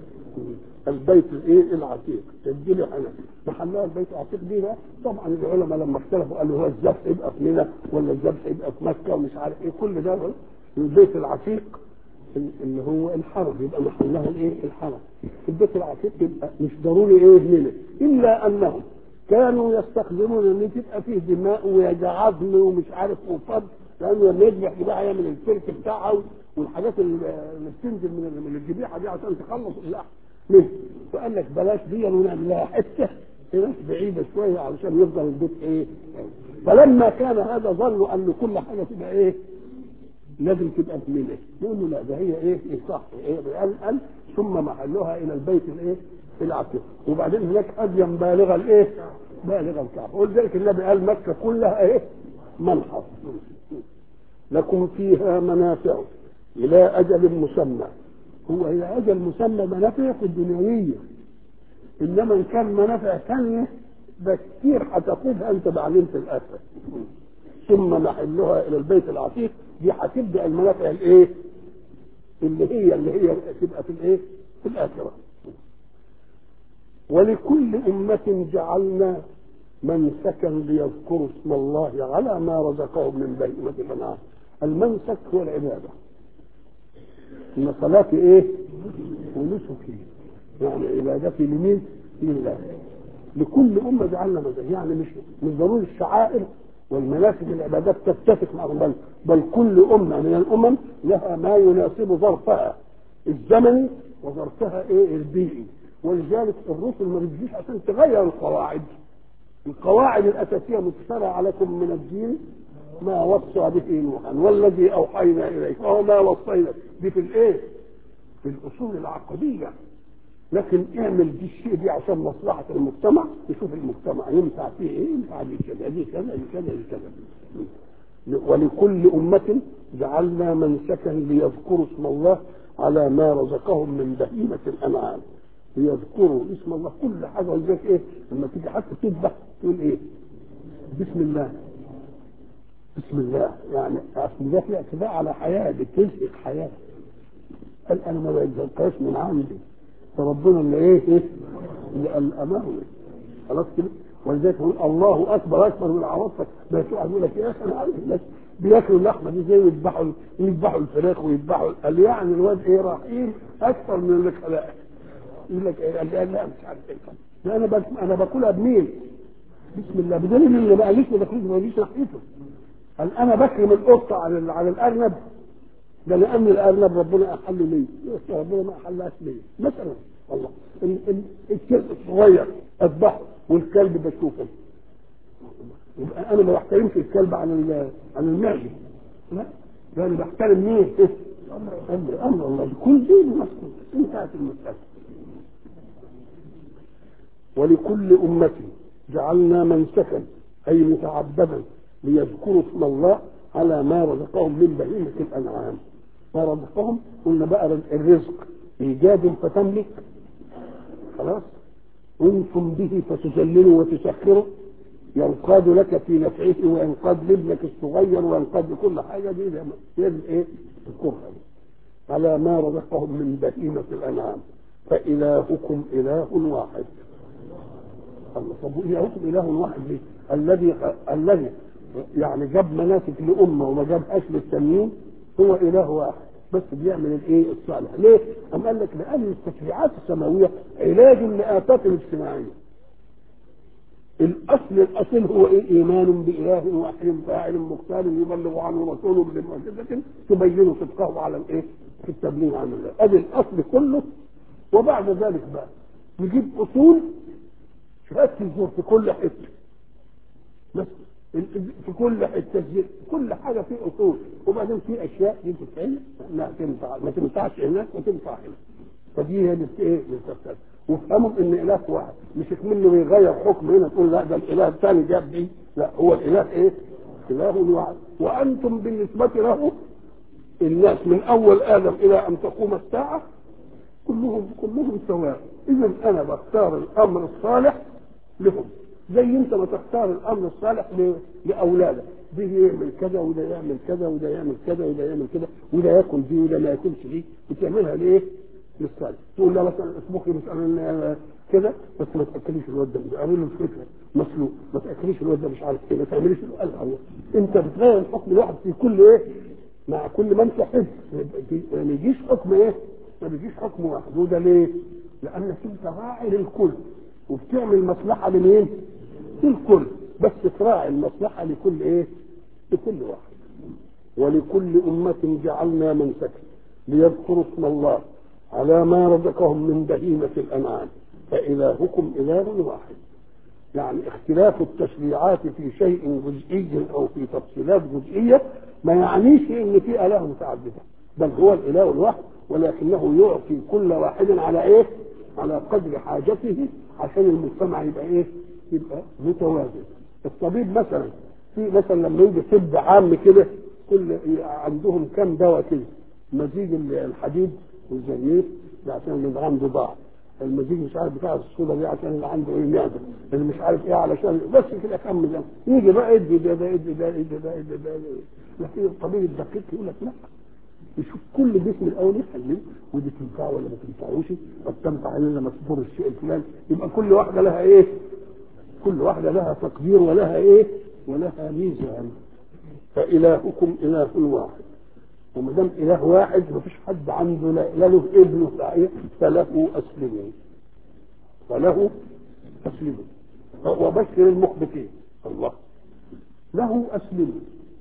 البيت الايه العتيق تسجيل حنفي محلها البيت العتيق دي بقى طبعا العلماء لما اختلفوا قالوا هو الذبح يبقى في منى ولا الذبح يبقى في مكه ومش عارف ايه كل ده البيت العتيق اللي هو الحرم يبقى محلها الايه الحرم البيت العتيق يبقى مش ضروري ايه منى الا انهم كانوا يستخدمون ان تبقى فيه دماء وعظم ومش عارف وفض لانه لما يذبح يبقى يعمل الترك بتاعها والحاجات اللي بتنزل من الذبيحه دي عشان تخلص اللحم ليه؟ فقال لك بلاش دي ونعمل لها حته هناك بعيده شويه علشان يفضل البيت ايه؟ فلما كان هذا ظنوا ان كل حاجه تبقى ايه؟ لازم تبقى في منى يقول له لا ده هي ايه؟ إيه صح ايه؟ قال قال ثم محلها الى البيت الايه؟ العتيق وبعدين هناك اديا بالغ الايه؟ بالغ الكعبه ولذلك النبي قال مكه كلها ايه؟ منحر لكم فيها منافع الى اجل مسمى هو إلى أجل مسمى منافعك الدنيوية إنما إن كان منافع ثانية ده كتير هتاخدها أنت بعدين في الآخرة ثم محلها إلى البيت العتيق دي هتبدأ المنافع الإيه؟ اللي هي اللي هي تبقى في الإيه؟ في الآخرة ولكل أمة جعلنا منسكا ليذكروا اسم الله على ما رزقهم من بهيمة الأنعام المنسك هو العبادة ان صلاتي ايه ونسكي يعني عبادتي لمين لله لكل امه جعلنا مزاج يعني مش مش ضروري الشعائر والمناسك العبادات تتفق معهم بل بل كل امه من الامم لها ما يناسب ظرفها الزمني وظرفها ايه البيئي ولذلك الرسل ما بتجيش عشان تغير القواعد القواعد الاساسيه متشرع عليكم من الدين ما وصى به نوحا والذي اوحينا اليك وهو ما وصينا دي في الايه؟ في الاصول العقديه لكن اعمل دي الشيء دي عشان مصلحه المجتمع يشوف المجتمع ينفع فيه ايه ينفع دي كذا دي كذا دي كذا دي كذا ولكل أمة جعلنا منسكا ليذكروا اسم الله على ما رزقهم من بهيمة الأنعام ليذكروا اسم الله كل حاجة ولذلك إيه لما تيجي حتى تذبح تقول إيه بسم الله بسم الله يعني اصل ده في اعتداء على حياه بتزهق حياه قال انا ما بتزهقهاش من عندي فربنا اللي ايه ايه اللي قال امامي خلاص كده ولذلك يقول الله اكبر اكبر من عواطفك بس واحد يقول لك يا اخي انا عارف الناس بياكلوا اللحمه دي زي يذبحوا يذبحوا الفراخ ويذبحوا قال يعني الواد ايه رحيم اكثر من اللي خلقك يقول لك ايه قال لا, لا مش عارف ايه لا انا بك انا باكلها بمين؟ بسم الله بدليل اللي ما قاليش ما باكلوش ما باجيش ناحيته قال انا بكرم القطه على على الارنب ده لان الارنب ربنا احل لي ربنا ما احلهاش لي مثلا الله الكلب الصغير اذبحه والكلب بشوفه يبقى انا ما بحترمش الكلب عن عن المعده لا ده انا بحترم مين؟ امر امر الله كل دين مسكوت انتهت المساله ولكل أمة جعلنا منسكا أي متعبدا ليذكروا اسم الله على ما رزقهم من بهيمة الأنعام ما رزقهم قلنا بقى الرزق إيجاد فتملك خلاص انتم به فتذللوا وتسخروا ينقاد لك في نفعه وينقاد لابنك الصغير وينقاد لكل حاجه دي ده ايه؟ الكفر على ما رزقهم من بهيمه الانعام فالهكم اله واحد الله طب الهكم اله واحد ليه؟ الذي الذي يعني جاب مناسك لامه وما جابهاش للتانيين هو اله واحد بس بيعمل الايه الصالح ليه؟ أم قال لك لان التشريعات السماويه علاج للافات الاجتماعيه الاصل الاصل هو ايه؟ ايمان باله واحد فاعل مختار يبلغ عنه رسوله بمعجزه تبين صدقه على الايه؟ في التبليغ عن الله، ادي الاصل كله وبعد ذلك بقى نجيب اصول شهاده الزور في كل حته بس في كل حته كل حاجه في اصول وبعدين في اشياء دي تتعمل لا تنفع ما تنفعش هناك وتنفع هنا فدي هي اللي ايه اللي بتختلف وافهموا ان اله واحد مش منه يغير حكم هنا تقول لا ده الاله الثاني جاب دي لا هو الاله ايه؟ اله واحد وانتم بالنسبه له الناس من اول ادم الى ان تقوم الساعه كلهم كلهم سواء اذا انا بختار الامر الصالح لهم زي انت ما تختار الامر الصالح لاولادك ده يعمل كذا وده يعمل كذا وده يعمل كذا وده يعمل كذا وده ياكل دي وده ما ياكلش دي بتعملها ليه؟ للصالح تقول له مثلا اطبخي مثلا كذا بس ما تاكليش الواد ده اعمل له الفكره مسلوق ما تاكليش الواد ده مش عارف ايه ما تعمليش قال الله انت بتغير الحكم الواحد في كل ايه؟ مع كل من تحب ما يجيش حكم ايه؟ ما بيجيش حكم واحد وده ليه؟ لانك انت راعي للكل وبتعمل مصلحه لمين؟ للكل بس تراعي المصلحه لكل ايه؟ لكل واحد ولكل أمة جعلنا منسكا ليذكروا اسم الله على ما رزقهم من بهيمة الأنعام فإلهكم إله واحد يعني اختلاف التشريعات في شيء جزئي أو في تفصيلات جزئية ما يعنيش إن في آلهة متعددة بل هو الإله الواحد ولكنه يعطي كل واحد على إيه؟ على قدر حاجته عشان المجتمع يبقى إيه؟ يبقى متوازن الطبيب مثلا في مثلا لما يجي طب عام كده كل عندهم كم دواء كده مزيج الحديد والزنيت ده عشان اللي عنده ضعف المزيج مش عارف بتاع الصودا دي عشان اللي عنده ايه معده اللي مش عارف ايه علشان بس كده كم ده يجي بقى ادي ده ده ادي ده ادي ده ادي ده لكن الطبيب الدقيق يقول لك لا يشوف كل جسم الاول يحلل ودي تنفع ولا ما تنفعوش طب تنفع الا لما تصبر الشيء الفلاني يبقى كل واحده لها ايه؟ كل واحده لها تقدير ولها ايه؟ ولها ميزان فإلهكم إله واحد وما دام إله واحد ما فيش حد عنده لا له ابن صحيح فله أسلموا فله أسلموا وبشر المخبتين الله له أسلموا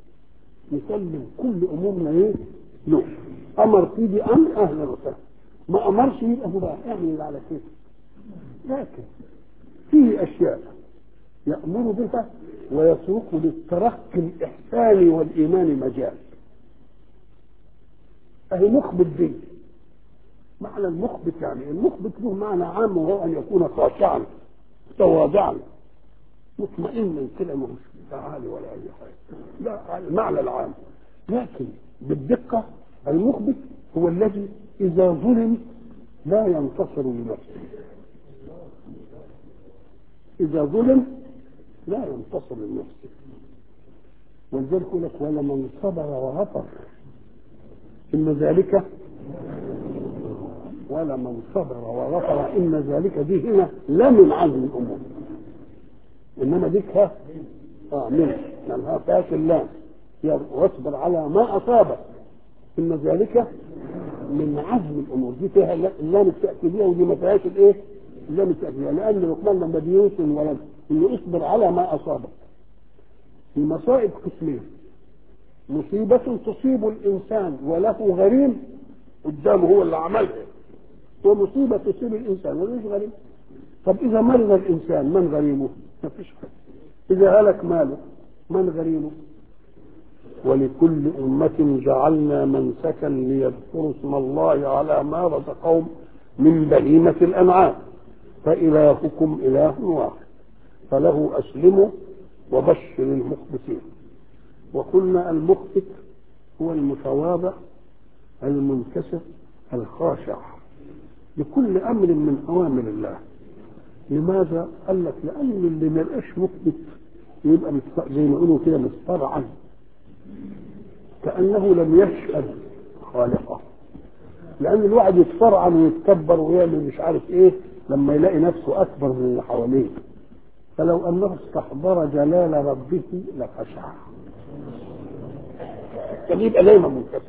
نسلم كل أمورنا إيه؟ له أمر في دي أمر أهلا وسهلا ما أمرش يبقى هو بقى اعمل اللي على كيفك لكن فيه أشياء يأمر بها ويترك للترقي الإحساني والإيمان مجال أهي مخبت دي معنى المخبت يعني المخبت له معنى عام وهو أن يكون خاشعا تواضعا مطمئنا كده مش تعالي ولا أي حاجة لا المعنى العام لكن بالدقة المخبت هو الذي إذا ظلم لا ينتصر لنفسه إذا ظلم لا ينتصر لنفسه ولذلك يقول لك ولمن صبر وغفر إن ذلك ولمن صبر وغفر إن ذلك دي هنا لا من عزم الأمور إنما ديك ها آه من لأنها فيهاش اللام هي واصبر على ما أصابك إن ذلك من عزم الأمور دي فيها اللام التأكيدية ودي ما فيهاش الإيه؟ اللام التأكيدية لأن لقمان لما بيوصل ولد إنه اصبر على ما أصابك المصائب قسمين مصيبة تصيب الإنسان وله غريم قدامه هو اللي عملها ومصيبة تصيب الإنسان وليش غريم طب إذا مرض الإنسان من غريمه؟ ما فيش حد إذا هلك ماله من غريمه؟ ولكل أمة جعلنا منسكا ليذكروا اسم الله على ما رزقهم من بهيمة الأنعام فإلهكم إله واحد فله أسلموا وبشر المخبتين وقلنا المخبت هو المتواضع المنكسر الخاشع لكل امر من اوامر الله لماذا؟ قال لك لان اللي ما يبقاش مخبت يبقى زي ما يقولوا كده مسترعا كانه لم يشهد خالقه لان الواحد يتفرعن ويتكبر ويعمل مش عارف ايه لما يلاقي نفسه اكبر من اللي حواليه فلو انه استحضر جلال ربه لخشع كان يبقى دايما منكسر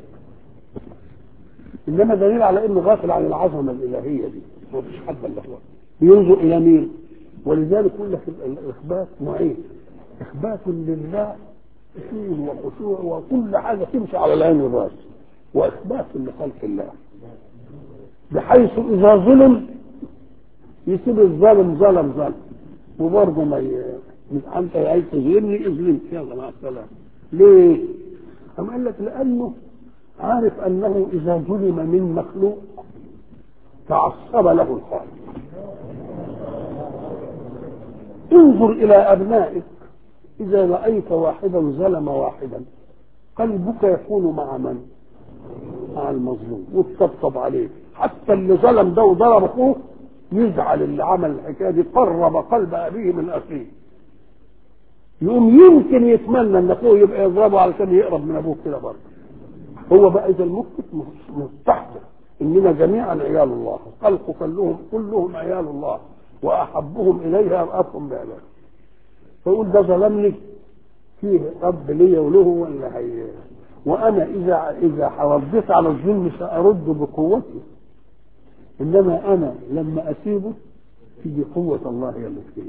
انما دليل على انه غافل عن العظمه الالهيه دي ما فيش حد الا هو بينظر الى مين ولذلك يقول لك الاخبات نوعين اخبات لله فيه وخشوع وكل حاجه تمشي على العين والراس واخبات لخلق الله بحيث اذا ظلم يسيب الظالم ظلم ظلم وبرضه ما ي... انت عايز تظلمني اظلم يلا مع السلامه ليه؟ أم قال لك لأنه عارف أنه إذا ظلم من مخلوق تعصب له الخالق انظر إلى أبنائك إذا رأيت واحدا ظلم واحدا قلبك يكون مع من؟ مع المظلوم وتطبطب عليه حتى اللي ظلم ده وضرب أخوه يزعل اللي عمل الحكاية دي قرب قلب أبيه من أخيه يقوم يمكن يتمنى ان اخوه يبقى يضربه علشان يقرب من ابوه كده برضه هو بقى اذا المخطئ مستحضر اننا جميعا عيال الله الخلق كلهم كلهم عيال الله واحبهم اليها ارأفهم بعلاج فيقول ده ظلمني فيه رب ليا وله ولا هي وانا اذا اذا رديت على الظلم سارد بقوتي انما انا لما اسيبه تيجي قوه الله هي اللي تجيني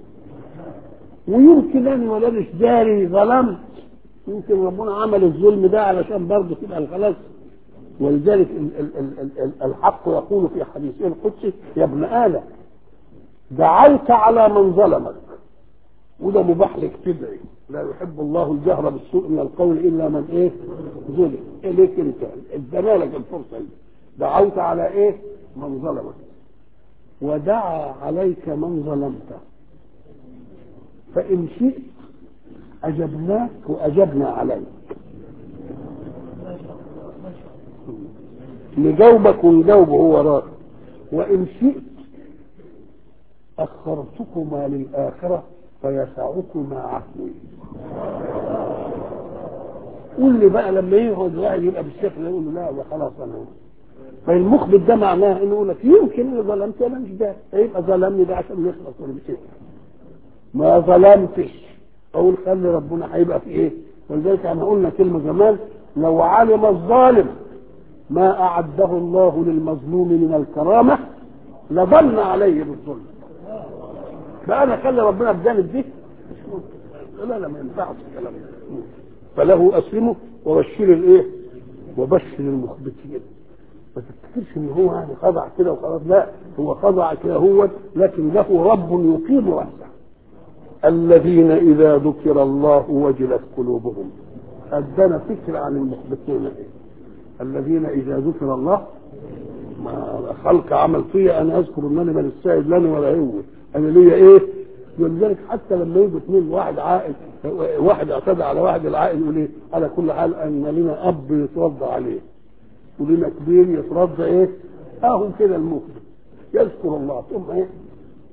ويمكن انا ولا مش داري ظلمت يمكن ربنا عمل الظلم ده علشان برضه تبقى خلاص ولذلك ال ال ال ال ال الحق يقول في حديثه القدسي يا ابن ادم دعوت على من ظلمك وده مباح لك تدعي لا يحب الله الجهر بالسوء من القول الا من ايه ظلم إيه ليك انت ادانا لك الفرصه دي دعوت على ايه من ظلمك ودعا عليك من ظلمته فإن شئت أجبناك وأجبنا عليك نجاوبك ونجاوبه هو راضي وإن شئت أخرتكما للآخرة فيسعكما عفوي قول لي بقى لما يقعد واحد يبقى بالشكل يقول له لا ده خلاص انا فالمخبت ده معناه انه يقول لك يمكن انا ظلمت انا مش ده فيبقى ظلمني ده عشان يخلص ولا مش ما ظلمتش اقول خلي ربنا هيبقى في ايه ولذلك احنا قلنا كلمه زمان لو علم الظالم ما اعده الله للمظلوم من الكرامه لظن عليه بالظلم بقى انا خلي ربنا بجانب دي لا لا ما ينفعش الكلام ده فله اسلمه وبشر الايه وبشر المخبتين ما تفتكرش ان هو يعني خضع كده وخلاص لا هو خضع كده هو لكن له رب يقيم راسه الذين اذا ذكر الله وجلت قلوبهم ادانا فكره عن المخبتين ايه الذين اذا ذكر الله ما خلق عمل فيا انا اذكر ان انا من السائد لنا ولا هو انا ليا ايه ولذلك حتى لما يجوا اثنين واحد عائد واحد اعتدى على واحد العائد يقول ايه على كل حال ان لنا اب يتوضا عليه ولنا كبير يترضى ايه اهو كده المخبت يذكر الله ثم ايه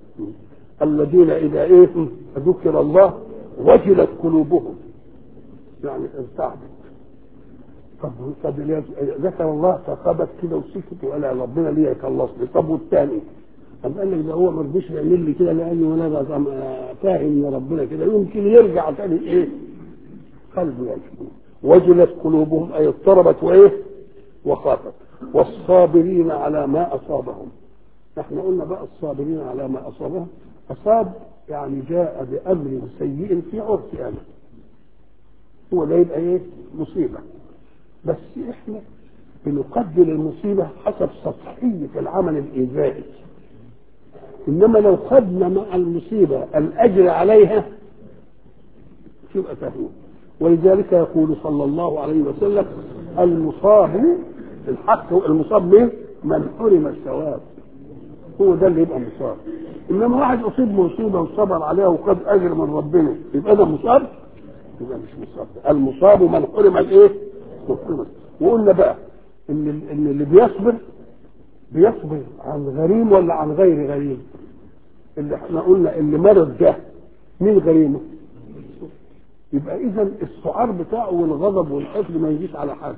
الذين اذا ايه ذكر الله وجلت قلوبهم يعني ارتعبت طب طب ذكر الله فخبت كده وسكت وقال ربنا ليه يخلصني طب والثاني طب قال لك ده هو ما رضيش يعمل لي كده لانه انا بقى فاهم ان ربنا كده يمكن يرجع تاني ايه قلبه يشكو وجلت قلوبهم اي اضطربت وايه وخافت والصابرين على ما اصابهم احنا قلنا بقى الصابرين على ما اصابهم اصاب يعني جاء بامر سيء في عرف انا هو ده يبقى ايه مصيبه بس احنا بنقدر المصيبه حسب سطحيه العمل الايذائي انما لو خدنا مع المصيبه الاجر عليها تبقى فاهمين ولذلك يقول صلى الله عليه وسلم المصاب الحق المصاب مين؟ من حرم الثواب هو ده اللي يبقى مصاب انما واحد اصيب مصيبه وصبر عليها وخد اجر من ربنا يبقى ده مصاب يبقى مش مصاب المصاب من حرم الايه؟ من حرم وقلنا بقى ان ان اللي بيصبر بيصبر عن غريم ولا عن غير غريم اللي احنا قلنا اللي مرض ده مين غريمه يبقى اذا السعار بتاعه والغضب والحقد ما يجيش على حد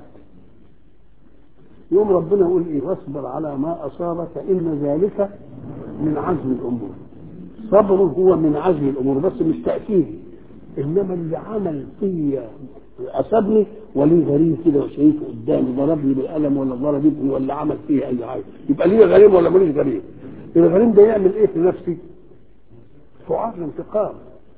يوم ربنا يقول ايه واصبر على ما اصابك ان ذلك من عزم الامور صبر هو من عزم الامور بس مش تاكيد انما اللي عمل فيا اصابني ولي غريم كده وشايفه قدامي ضربني بالقلم ولا ضرب ابني ولا عمل فيها اي حاجه يبقى ليه غريم ولا ماليش غريم الغريم ده يعمل ايه في نفسي سعار الانتقام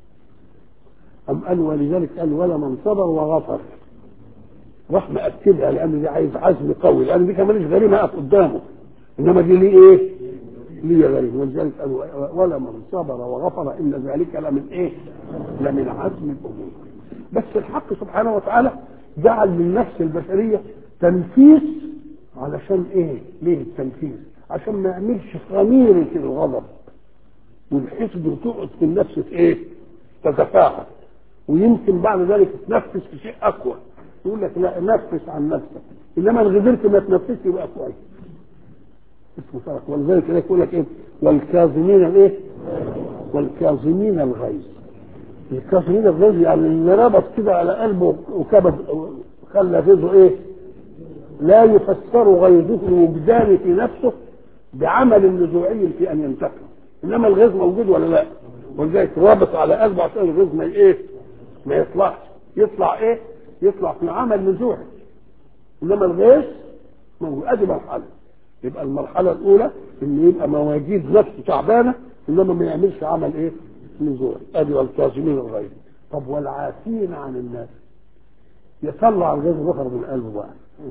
أم قال ولذلك قال ولا من صبر وغفر راح مأكدها لأن دي عايز عزم قوي لأن دي كمان مش غريمة أقف قدامه إنما دي ليه إيه؟ ليه غريم ولذلك قال ولا من صبر وغفر إن ذلك لمن إيه؟ لمن عزم الأمور بس الحق سبحانه وتعالى جعل للنفس البشرية تنفيس علشان إيه؟ ليه التنفيس؟ عشان ما يعملش خميرة الغضب والحسد وتقعد في النفس ايه؟ تتفاعل ويمكن بعد ذلك تتنفس في شيء اقوى يقول لك لا نفس عن نفسك انما ان قدرت ما تنفسش يبقى كويس اسمه فرق ولذلك يقول لك ايه والكاظمين الايه والكاظمين الغيظ الكاظمين الغيظ يعني اللي ربط كده على قلبه وكبد خلى غيظه ايه لا يفسر غيظه الوجدان في نفسه بعمل نزوعي في ان ينتقم انما الغيظ موجود ولا لا ولذلك رابط على قلبه عشان الغيظ ما ايه ما يطلعش يطلع ايه يطلع في عمل نزوعي انما الغيظ موجود ادي مرحله يبقى المرحله الاولى ان يبقى مواجيد نفسه تعبانه انما ما يعملش عمل ايه نزوعي ادي والكاظمين الغيظ طب والعافين عن الناس يطلع الغيظ بخر من قلبه بقى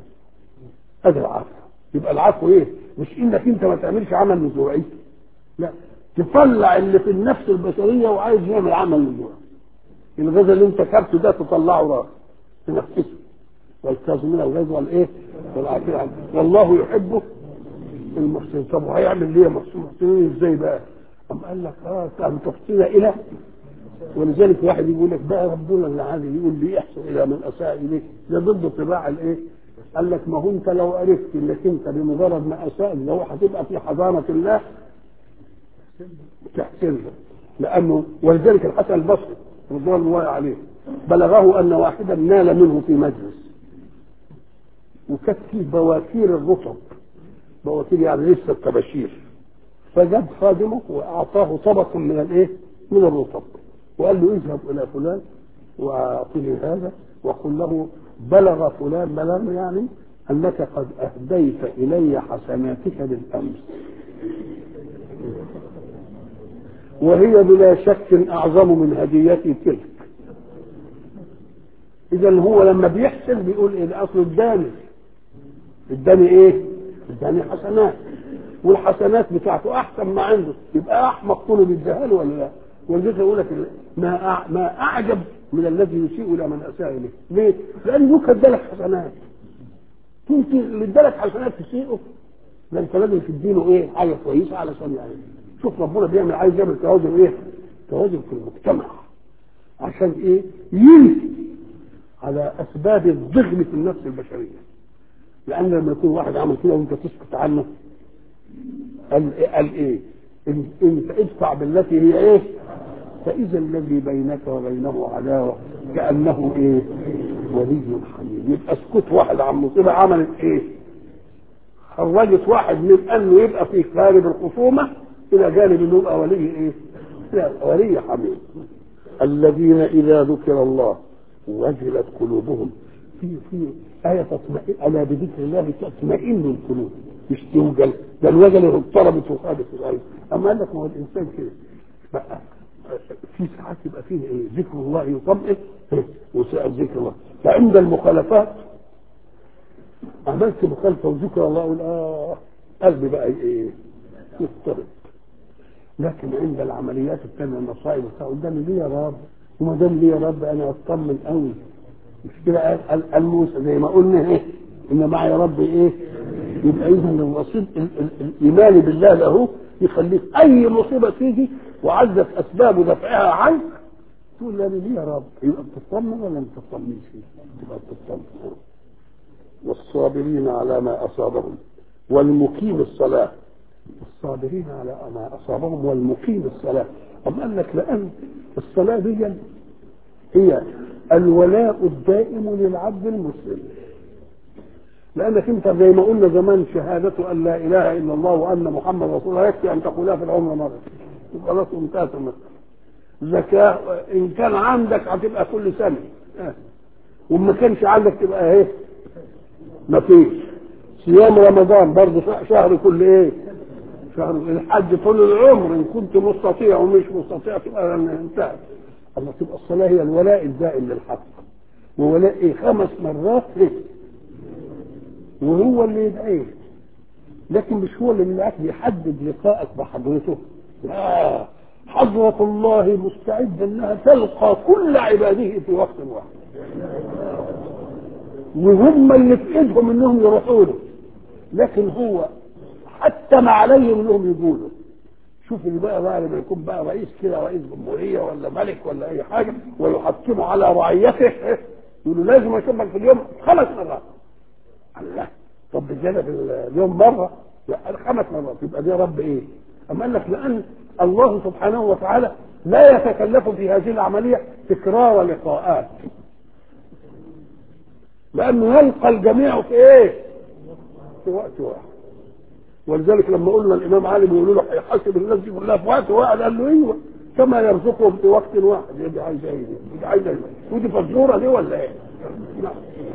ادي العفو يبقى العفو ايه مش انك انت ما تعملش عمل نزوعي لا تطلع اللي في النفس البشريه وعايز يعمل عمل نزوعي الغيظ اللي انت كبته ده تطلعه راس تنفسه والكاظمين الغيظ والايه والعافين عنه والله يحبه المحسنين طب وهيعمل ليه محسنين ازاي بقى؟ أم قال لك اه أن تحسن الى ولذلك واحد يقول لك بقى ربنا اللي عادي يقول لي احسن الى من اساء اليك ده ضد طباع الايه؟ قال لك ما هو انت لو عرفت انك انت بمجرد ما اساء لو هتبقى في حضانه الله تحسن له لانه ولذلك الحسن البصري رضوان الله عليه بلغه ان واحدا نال منه في مجلس وكانت فيه بواكير الرطب بواكير يعني لسه الطباشير فجاب خادمه واعطاه طبق من الايه؟ من الرطب وقال له اذهب الى فلان واعطني هذا وقل له بلغ فلان بلغ يعني انك قد اهديت الي حسناتك بالامس وهي بلا شك اعظم من هديتي تلك اذا هو لما بيحسن بيقول ايه اصل اداني اداني ايه اداني حسنات والحسنات بتاعته احسن ما عنده يبقى احمق طول بيديها له ولا لا ولذلك يقول لك ما ما اعجب من الذي يسيء الى من اساء اليه ليه؟ لانه يمكن ادالك حسنات انت اللي ادالك حسنات تسيئه ده انت لازم تديله ايه حاجه كويسه علشان يعني شوف ربنا بيعمل عايز يعمل توازن ايه؟ توازن في المجتمع عشان ايه؟ ينفي على اسباب الضغم في النفس البشريه لان لما يكون واحد عمل كده وانت تسكت عنه قال إيه؟ قال ايه؟ انت ادفع بالتي هي ايه؟ فاذا الذي بينك وبينه عداوه كانه ايه؟ ولي حميد يبقى سكوت واحد عن مصيبه عملت ايه؟ خرجت واحد من انه يبقى في جانب الخصومه الى جانب انه يبقى ولي ايه؟ لا ولي حميد الذين اذا ذكر الله وجلت قلوبهم في في آية تطمئن ألا بذكر الله تطمئن القلوب مش توجل ده الوجل اضطربت وخالف القلب أما قال لك ما هو الإنسان كده بقى في ساعات يبقى فيه إيه ذكر الله يطمئن وساعات ذكر الله فعند المخالفات عملت مخالفة وذكر الله أقول آه قلبي بقى إيه يضطرب لكن عند العمليات الثانية المصائب بتاع قدامي ليه يا رب وما دام ليه يا رب أنا أطمن قوي مش كده قال قال موسى زي ما قلنا ايه ان معي رب ايه يبقى اذا الوسيط الايمان بالله له يخليك اي مصيبه تيجي وعزت اسباب دفعها عنك تقول لا ليه يا رب يبقى بتطمن ولا ما بتطمنش تبقى بتطمن والصابرين على ما اصابهم والمقيم الصلاه الصابرين على ما اصابهم والمقيم الصلاه طب قال لك لان الصلاه دي هي الولاء الدائم للعبد المسلم لانك انت زي ما قلنا زمان شهادة ان لا اله الا الله وان محمد رسول الله يكفي ان تقولها في العمر مره خلاص انتهت المسألة زكاة ان كان عندك هتبقى كل سنة اه. وما كانش عندك تبقى ايه ما فيش صيام رمضان برضه شهر كل ايه شهر الحج طول العمر ان كنت مستطيع ومش مستطيع تبقى انتهت الله تبقى الصلاة هي الولاء الدائم للحق وولاء ايه خمس مرات ايه وهو اللي يدعيه لكن مش هو اللي يدعيك بيحدد لقائك بحضرته لا حضرة الله مستعدة انها تلقى كل عباده في وقت واحد وهم اللي في ايدهم انهم يروحوا له لكن هو حتى ما عليهم انهم يقولوا شوف اللي بقى بقى لما يكون بقى رئيس كده رئيس جمهوريه ولا ملك ولا اي حاجه ويحكموا على رعيته يقولوا لازم اشوفك في اليوم خمس مرات الله طب بزياده في اليوم مره لا خمس مرات يبقى دي رب ايه؟ اما قال لك لان الله سبحانه وتعالى لا يتكلف في هذه العمليه تكرار لقاءات لانه يلقى الجميع في ايه؟ في وقت واحد ولذلك لما قلنا الامام علي بيقولوا له هيحاسب الناس دي كلها في وقت واحد قال له ايوه كما يرزقهم في وقت واحد دي عايزه ايه دي عايزه ايه ودي فزوره دي ولا ايه؟ لا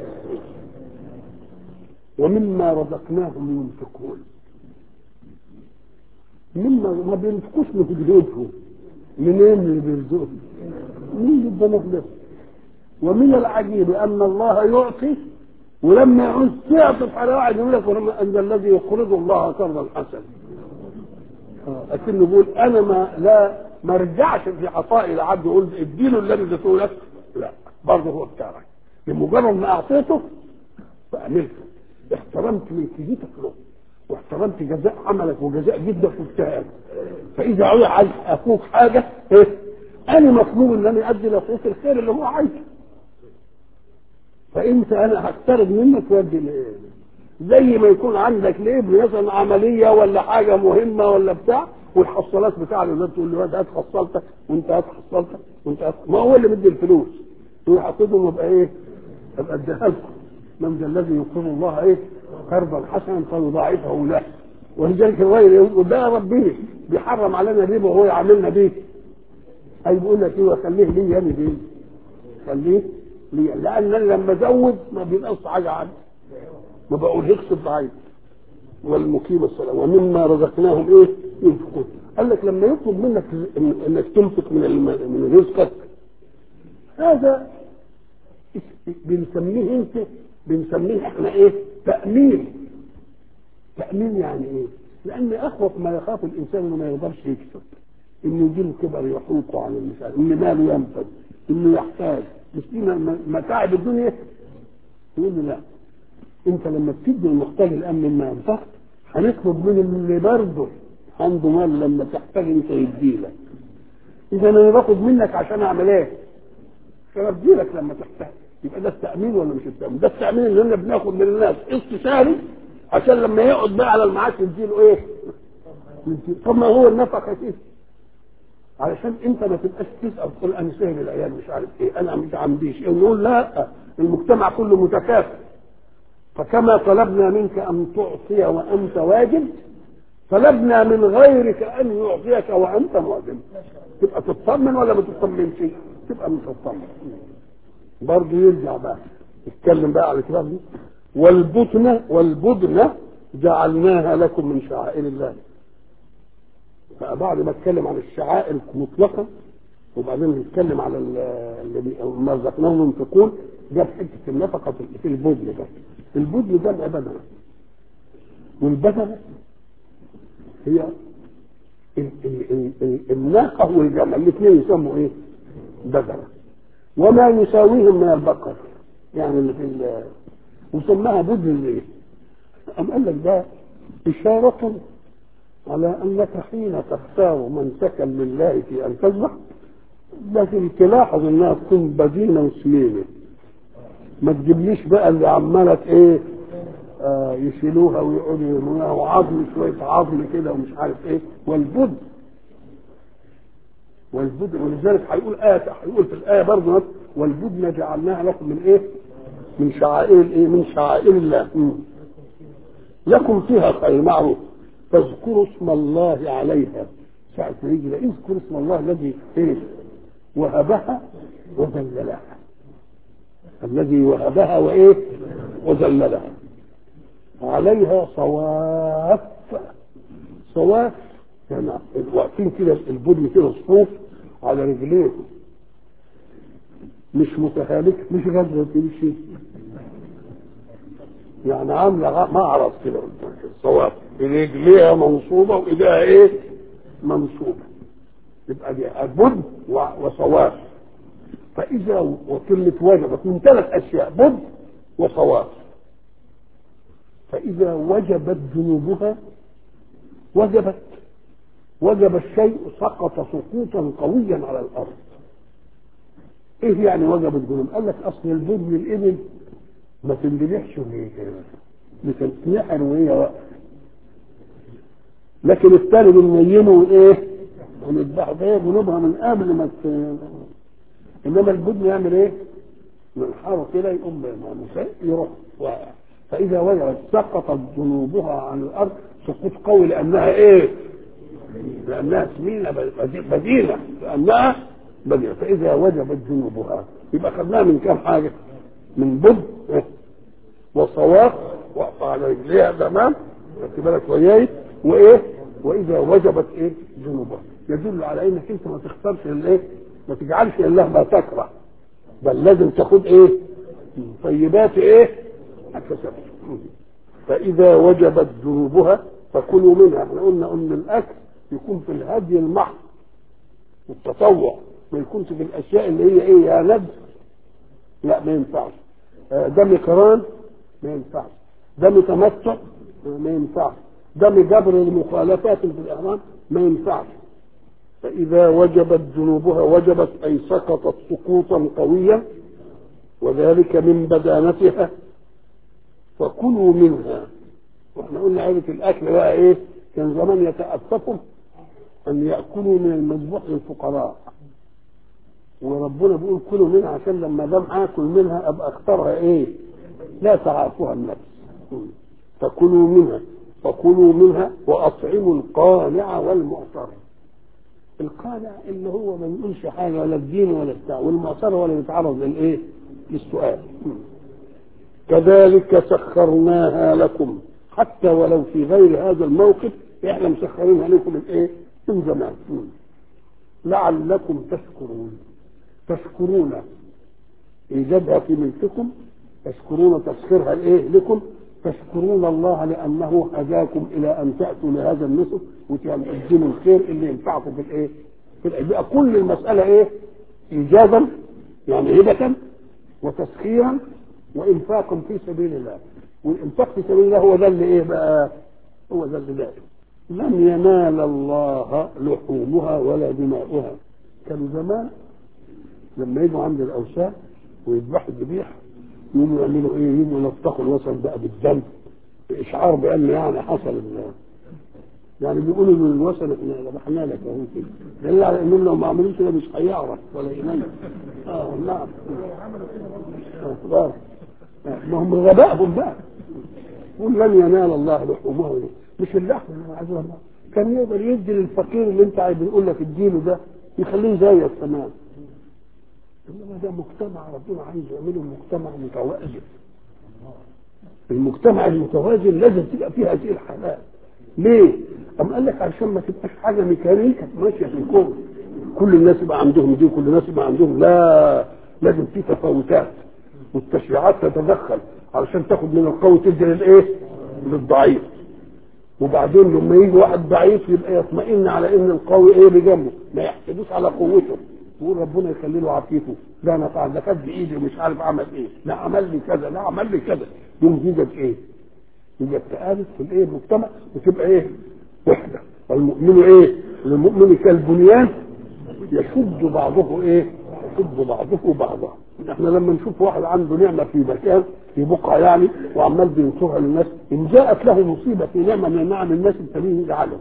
ومما رزقناهم ينفقون مما ما بينفقوش من جهودهم منين اللي بيرزقهم؟ مين اللي بنفسه ومن العجيب ان الله يعطي ولما يعوز تعطف على واحد يقول لك انت الذي يقرض الله قرضا حسنا لكنه بيقول انا ما لا ما ارجعش في عطائي لعبد يقول اديله الذي اديته لك لا برضه هو بتاعك بمجرد ما اعطيته فعملته احترمت ملكيتك له واحترمت جزاء عملك وجزاء جدك واجتهادك فاذا عايز اخوك حاجه ايه انا مطلوب ان انا ادي لاخوك الخير اللي هو عايزه فانت انا هقترض منك وادي زي ما يكون عندك لابن مثلا عمليه ولا حاجه مهمه ولا بتاع والحصالات بتاع الولاد تقول له هات حصلتك وانت هات حصلتك وانت هات ما هو اللي مدي الفلوس يروح ياخدهم يبقى ايه؟ ابقى اديها لكم من ذا الذي يقر الله ايه؟ قرضا حسنا فيضاعفه له ولذلك الراجل يقول ده ربنا بيحرم علينا الربا وهو يعاملنا بيه اي بيقول لك ايه خليه لي يعني بيه خليه لي لان انا لما ازود ما بيبقاش حاجه عندي ما بقولهش الضعيف والمقيم الصلاه ومما رزقناهم ايه ينفقون قال لك لما يطلب منك انك تنفق من من رزقك هذا بنسميه انت بنسميه احنا ايه تامين تامين يعني ايه لان اخوف ما يخاف الانسان انه ما يقدرش يكسب انه يجيله كبر يحوقه عن المثال ان ماله ينفد انه يحتاج مش دي متاعب الدنيا يقول له لا انت لما بتدي المحتاج الامن ما ينفعك هنطلب من اللي برضه عنده مال لما تحتاج انت يديلك اذا انا باخد منك عشان اعمل ايه؟ عشان اديلك لما تحتاج يبقى ده التامين ولا مش التامين؟ ده التامين اللي احنا بناخد من الناس استشاري عشان لما يقعد بقى على المعاش نديله ايه؟ طب ما هو النفقه كده علشان انت ما تبقاش تسال تقول انا سايب العيال مش عارف ايه انا مش عنديش ايه ونقول لا المجتمع كله متكافئ فكما طلبنا منك ان تعطي وانت واجب طلبنا من غيرك ان يعطيك وانت معجب تبقى تطمن ولا ما تطمنش تبقى مش تطمن برضه يرجع بقى يتكلم بقى على الكلام دي والبطن والبدن جعلناها لكم من شعائر الله فبعد ما اتكلم عن الشعائر مطلقا وبعدين بيتكلم على اللي ما رزقناهم ينفقون جاب حته النفقه في البدن ده البدن ده العباده والبدنه هي ال ال ال ال الناقه والجمل الاثنين يسموا ايه؟ بدنه وما يساويهم من البقر يعني اللي في وسماها بدن ليه؟ أم قال لك ده إشارة على أنك حين تختار منسكا لله في أن تذبح لازم تلاحظ انها تكون بدينه وسمينه ما تجيبليش بقى اللي عماله ايه آه يشيلوها ويقعدوا يرموها وعظم شويه عظم كده ومش عارف ايه والبد والبد ولذلك هيقول آية هيقول في الآية برضه والبدن جعلناها لكم من إيه؟ من شعائر الإيه؟ من شعائر الله مم. لكم فيها خير معروف فاذكروا اسم الله عليها ساعة ما يجي اذكر اسم الله الذي ايه وهبها وذللها الذي وهبها وايه وذللها عليها صواف صواف يعني واقفين كده البدن كده صفوف على رجلين مش متهالك مش غزة تمشي يعني عامله معرض كده الصواب رجليها منصوبه وايديها ايه؟ منصوبه يبقى دي بد وصواب فاذا وكلمه وجبت من ثلاث اشياء بد وصواب فاذا وجبت ذنوبها وجبت وجب الشيء سقط سقوطا قويا على الارض ايه يعني وجب الذنوب؟ قال لك اصل البد للابل ما تندلعش وهي كده بتتنحر وهي واقفه لكن الثاني بننيمه ايه؟ ونذبحه فهي جنوبها من قبل ما ت... انما البدن يعمل ايه؟ منحره كده يقوم يروح واقع فاذا وجبت سقطت ذنوبها عن الارض سقوط قوي لانها ايه؟ لانها سمينه بدينه لانها بدينه فاذا وجبت ذنوبها يبقى خدناها من كام حاجه؟ من بد وصواف واقفه على رجليها تمام خدت بالك وياي وايه واذا وجبت ايه ذنوبها يدل على انك انت ما تختارش الايه ما تجعلش الا ما تكره بل لازم تاخد ايه طيبات ايه الكسب فاذا وجبت ذنوبها فكلوا منها احنا قلنا ان الاكل يكون في الهدي المحض والتطوع ما يكونش في الاشياء اللي هي ايه يا ند لا ما ينفعش دم قران ما ينفعش دم تمتع ما ينفعش دم جبر المخالفات في الاحرام ما ينفعش فاذا وجبت ذنوبها وجبت اي سقطت سقوطا قويا وذلك من بدانتها فكلوا منها واحنا قلنا عيله الاكل بقى ايه كان زمان يتأسفوا ان ياكلوا من المذبوح للفقراء وربنا بيقول كلوا منها عشان لما دام اكل منها ابقى اختارها ايه لا تعافها النفس فكلوا منها فكلوا منها واطعموا القانع والمعتر القانع اللي هو ما يقولش حاجه ولا الدين ولا بتاع والمعتر ولا يتعرض للايه للسؤال كذلك سخرناها لكم حتى ولو في غير هذا الموقف احنا مسخرينها لكم من ايه من زمان لعلكم تشكرون تشكرون ايجادها في ملككم تشكرون تسخيرها الايه لكم تشكرون الله لانه هداكم الى ان تاتوا لهذا النصف وتقدموا الخير اللي ينفعكم في الايه؟ في الأجزاء. كل المساله ايه؟ ايجادا يعني هبه وتسخيرا وانفاقا في سبيل الله والانفاق في سبيل الله هو ده اللي ايه بقى؟ هو ده اللي دائم لن ينال الله لحومها ولا دماؤها كانوا زمان لما يجوا عند الاوثان ويذبحوا الذبيحه يقوموا يعملوا ايه؟ يقوموا يلطخوا الوثن بقى بالدم اشعار بان يعني حصل يعني بيقولوا للوثن احنا ذبحنا لك اهو كده دليل على انهم لو ما عملوش كده مش هيعرف ولا يميز اه نعم آه. ما هم غبائهم بقى قل لن ينال الله لحومه مش اللحم عز الله كان يقدر يدي للفقير اللي انت عايز يقول لك اديله ده يخليه زيك تمام انما ده مجتمع ربنا عايز يعمله مجتمع متوازن المجتمع المتوازن لازم تبقى فيه هذه الحالات ليه؟ أم قال لك عشان ما تبقاش حاجه ميكانيكا ماشيه في الكون كل الناس يبقى عندهم دي وكل الناس يبقى عندهم لا لازم في تفاوتات والتشريعات تتدخل علشان تاخد من القوي تدي للايه؟ للضعيف وبعدين لما يجي واحد ضعيف يبقى يطمئن على ان القوي ايه اللي جنبه ما يحسدوش على قوته يقول ربنا يخلي له عافيته ده انا طبعا ده خد بايدي ومش عارف عمل ايه لا عمل لي كذا لا عمل لي كذا يوم يوجد ايه؟ يوجد تآلف في الايه المجتمع وتبقى ايه؟ وحده والمؤمن ايه؟ المؤمن كالبنيان يشد بعضه ايه؟ يشد بعضه بعضا احنا لما نشوف واحد عنده نعمه في مكان في بقعه يعني وعمال بينصرها للناس ان جاءت له مصيبه في نعمه من نعم الناس التانيين يزعله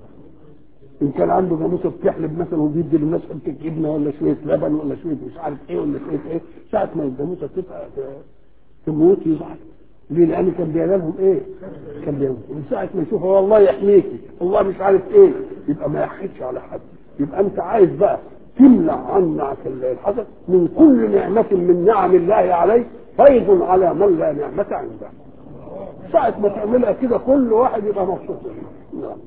ان كان عنده جاموسه بتحلب مثلا وبيدي للناس حته جبنه ولا شويه لبن ولا شويه مش عارف ايه ولا شويه ايه ساعه ما الجاموسه تبقى تموت يزعل ليه؟ لان كان بيعمل لهم ايه؟ كان بيعمل من ساعه ما يشوف والله يحميكي والله مش عارف ايه يبقى ما يحكيش على حد يبقى انت عايز بقى تمنع عنك الحسد من كل نعمة من نعم الله عليك فيض على من لا نعمة عنده ساعة ما تعملها كده كل واحد يبقى مبسوط نعم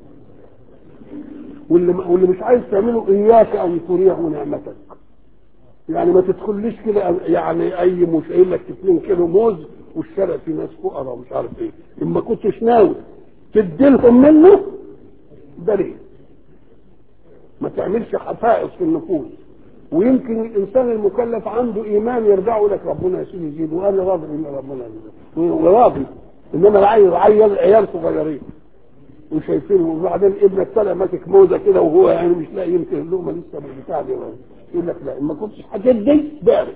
واللي, واللي مش عايز تعمله اياك ان تريه نعمتك يعني ما تدخليش كده يعني اي مش قايل لك 2 كيلو موز والشارع في ناس فقراء ومش عارف ايه اما كنتش ناوي تديلهم منه ده ليه ما تعملش حفائظ في النفوس ويمكن الانسان المكلف عنده ايمان يرجعه لك ربنا يسير يزيد وانا راضي ان ربنا يزيد وراضي انما العيل عيل عيال صغيرين وشايفين وبعدين ابنك طالع ماسك موزه كده وهو يعني مش لاقي يمكن اللقمه لسه بالبتاع دي يقول لك لا ما كنتش هتدي بارك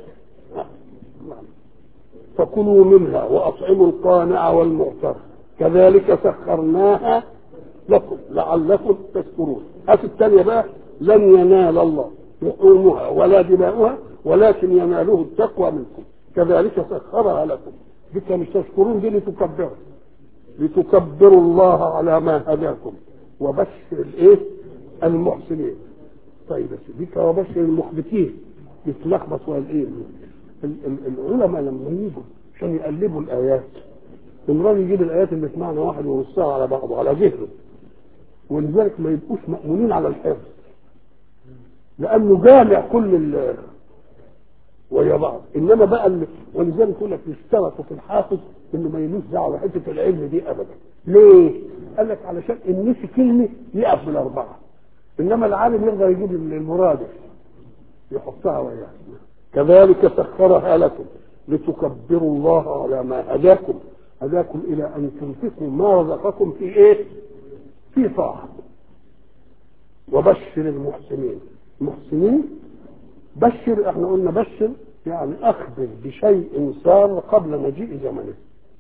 فكلوا منها واطعموا القانع والمعتر كذلك سخرناها لكم لعلكم تشكرون هات الثانيه بقى لن ينال الله لحومها ولا دماؤها ولكن يناله التقوى منكم كذلك سخرها لكم بك مش تشكرون دي لتكبروا لتكبروا الله على ما هداكم وبشر الايه المحسنين طيب بك وبشر المخبتين يتلخبط والايه العلماء لما يجوا عشان يقلبوا الايات المراد يجيب الايات اللي سمعنا واحد ويرصها على بعضه على ذهنه ولذلك ما يبقوش مأمونين على الحفظ لانه جامع كل ال ويا بعض انما بقى اللي ولذلك يقول لك اشترطوا في الحافظ انه ما يلوش دعوه بحته العلم دي ابدا ليه؟ قال لك علشان ان نسي كلمه يقف بالاربعه انما العالم يقدر يجيب المرادف يحطها وياه كذلك سخرها لكم لتكبروا الله على ما هداكم هداكم الى ان تنفقوا ما رزقكم في ايه؟ في طاعه وبشر المحسنين المحسنين بشر احنا قلنا بشر يعني اخبر بشيء صار قبل مجيء زمنه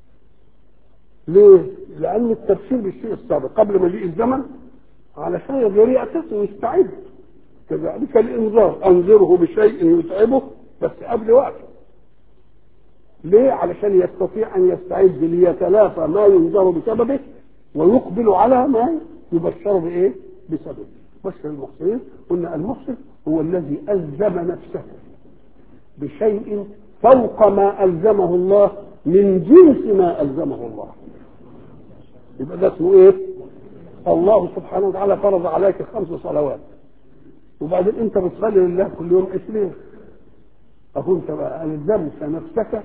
ليه؟ لأن التبشير بالشيء السابق قبل مجيء الزمن علشان يقدر يعتصم ويستعد كذلك الإنذار أنذره بشيء يتعبه بس قبل وقته ليه؟ علشان يستطيع أن يستعد ليتلافى ما ينذر بسببه ويقبل على ما يبشر بإيه؟ بسببه بشر المحسنين قلنا المحسن هو الذي ألزم نفسه بشيء فوق ما ألزمه الله من جنس ما ألزمه الله يبقى ده اسمه ايه؟ الله سبحانه وتعالى فرض عليك خمس صلوات وبعدين انت بتصلي لله كل يوم اثنين اهو انت بقى الزمت نفسك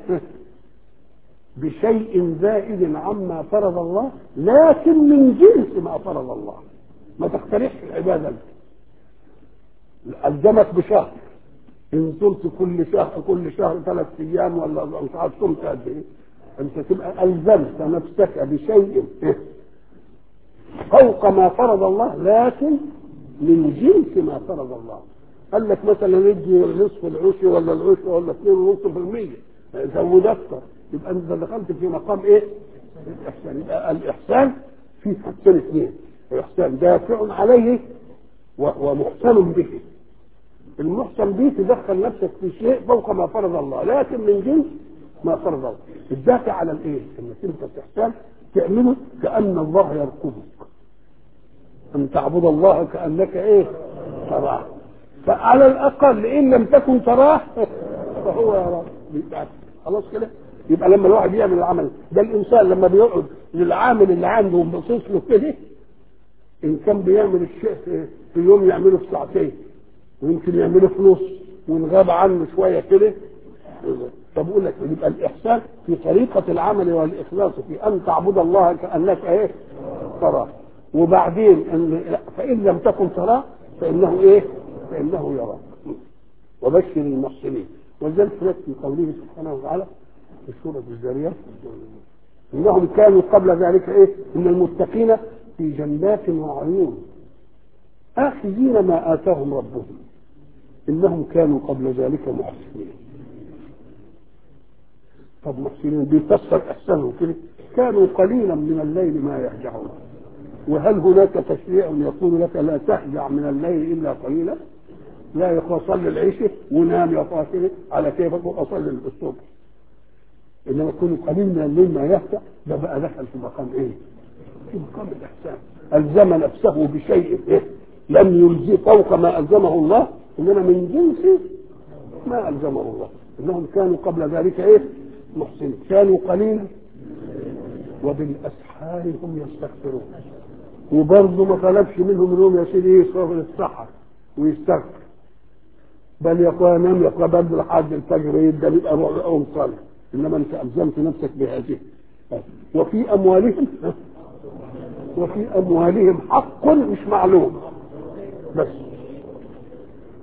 بشيء زائد عما فرض الله لكن من جنس ما فرض الله ما تخترعش العباده انت الزمك بشهر ان صمت كل شهر كل شهر ثلاث ايام ولا مش عارف صمت قد ايه انت تبقى الزمت نفسك بشيء فوق ما فرض الله لكن من جنس ما فرض الله قال لك مثلا ادي نصف العشر ولا العشر ولا 2.5% زود اكثر يبقى انت دخلت في مقام ايه؟ الاحسان يبقى الاحسان في حاجتين اثنين إحسان دافع عليه و- ومحسن به المحسن به تدخل نفسك في شيء فوق ما فرض الله لكن من جنس ما فرض الله الدافع على الايه انك انت تحتاج تعمله كان الله يرقبك ان تعبد الله كانك ايه تراه فعلى الاقل ان لم تكن تراه فهو يراك يبقى خلاص كده يبقى لما الواحد يعمل العمل ده الانسان لما بيقعد للعامل اللي عنده وباصص له كده ان كان بيعمل الشيء في- في يوم يعمله في ساعتين ويمكن يعمله في نص وان غاب عنه شويه كده طب اقول لك يبقى الاحسان في طريقه العمل والاخلاص في ان تعبد الله كانك ايه تراه وبعدين ان فان لم تكن تراه فانه ايه فانه يراك وبشر المحسنين ولذلك هناك في قوله سبحانه وتعالى في سوره الذاريات انهم كانوا قبل ذلك ايه ان المتقين في جنات وعيون آخذين ما آتاهم ربهم إنهم كانوا قبل ذلك محسنين طب محسنين بيفسر إحسانهم كده كانوا قليلا من الليل ما يهجعون وهل هناك تشريع يقول لك لا تهجع من الليل إلا قليلا لا يقول صلي العشاء ونام يا فاصل على كيفك وأصلي الصبح إنما يكون قليل من الليل ما يهجع ده بقى دخل في مقام إيه؟ في مقام الإحسان ألزم نفسه بشيء إيه؟ لم يلزم فوق ما ألزمه الله إنما من جنس ما ألزمه الله إنهم كانوا قبل ذلك إيه؟ محسنين كانوا قليلا وبالأسحار هم يستغفرون وبرضه ما طلبش منهم انهم يا سيدي يصرفوا للسحر ويستغفر بل يقول نام يقول بدل لحد الفجر يبدا يبقى روح اقوم صلي انما انت الزمت نفسك بهذه وفي اموالهم وفي اموالهم حق مش معلوم بس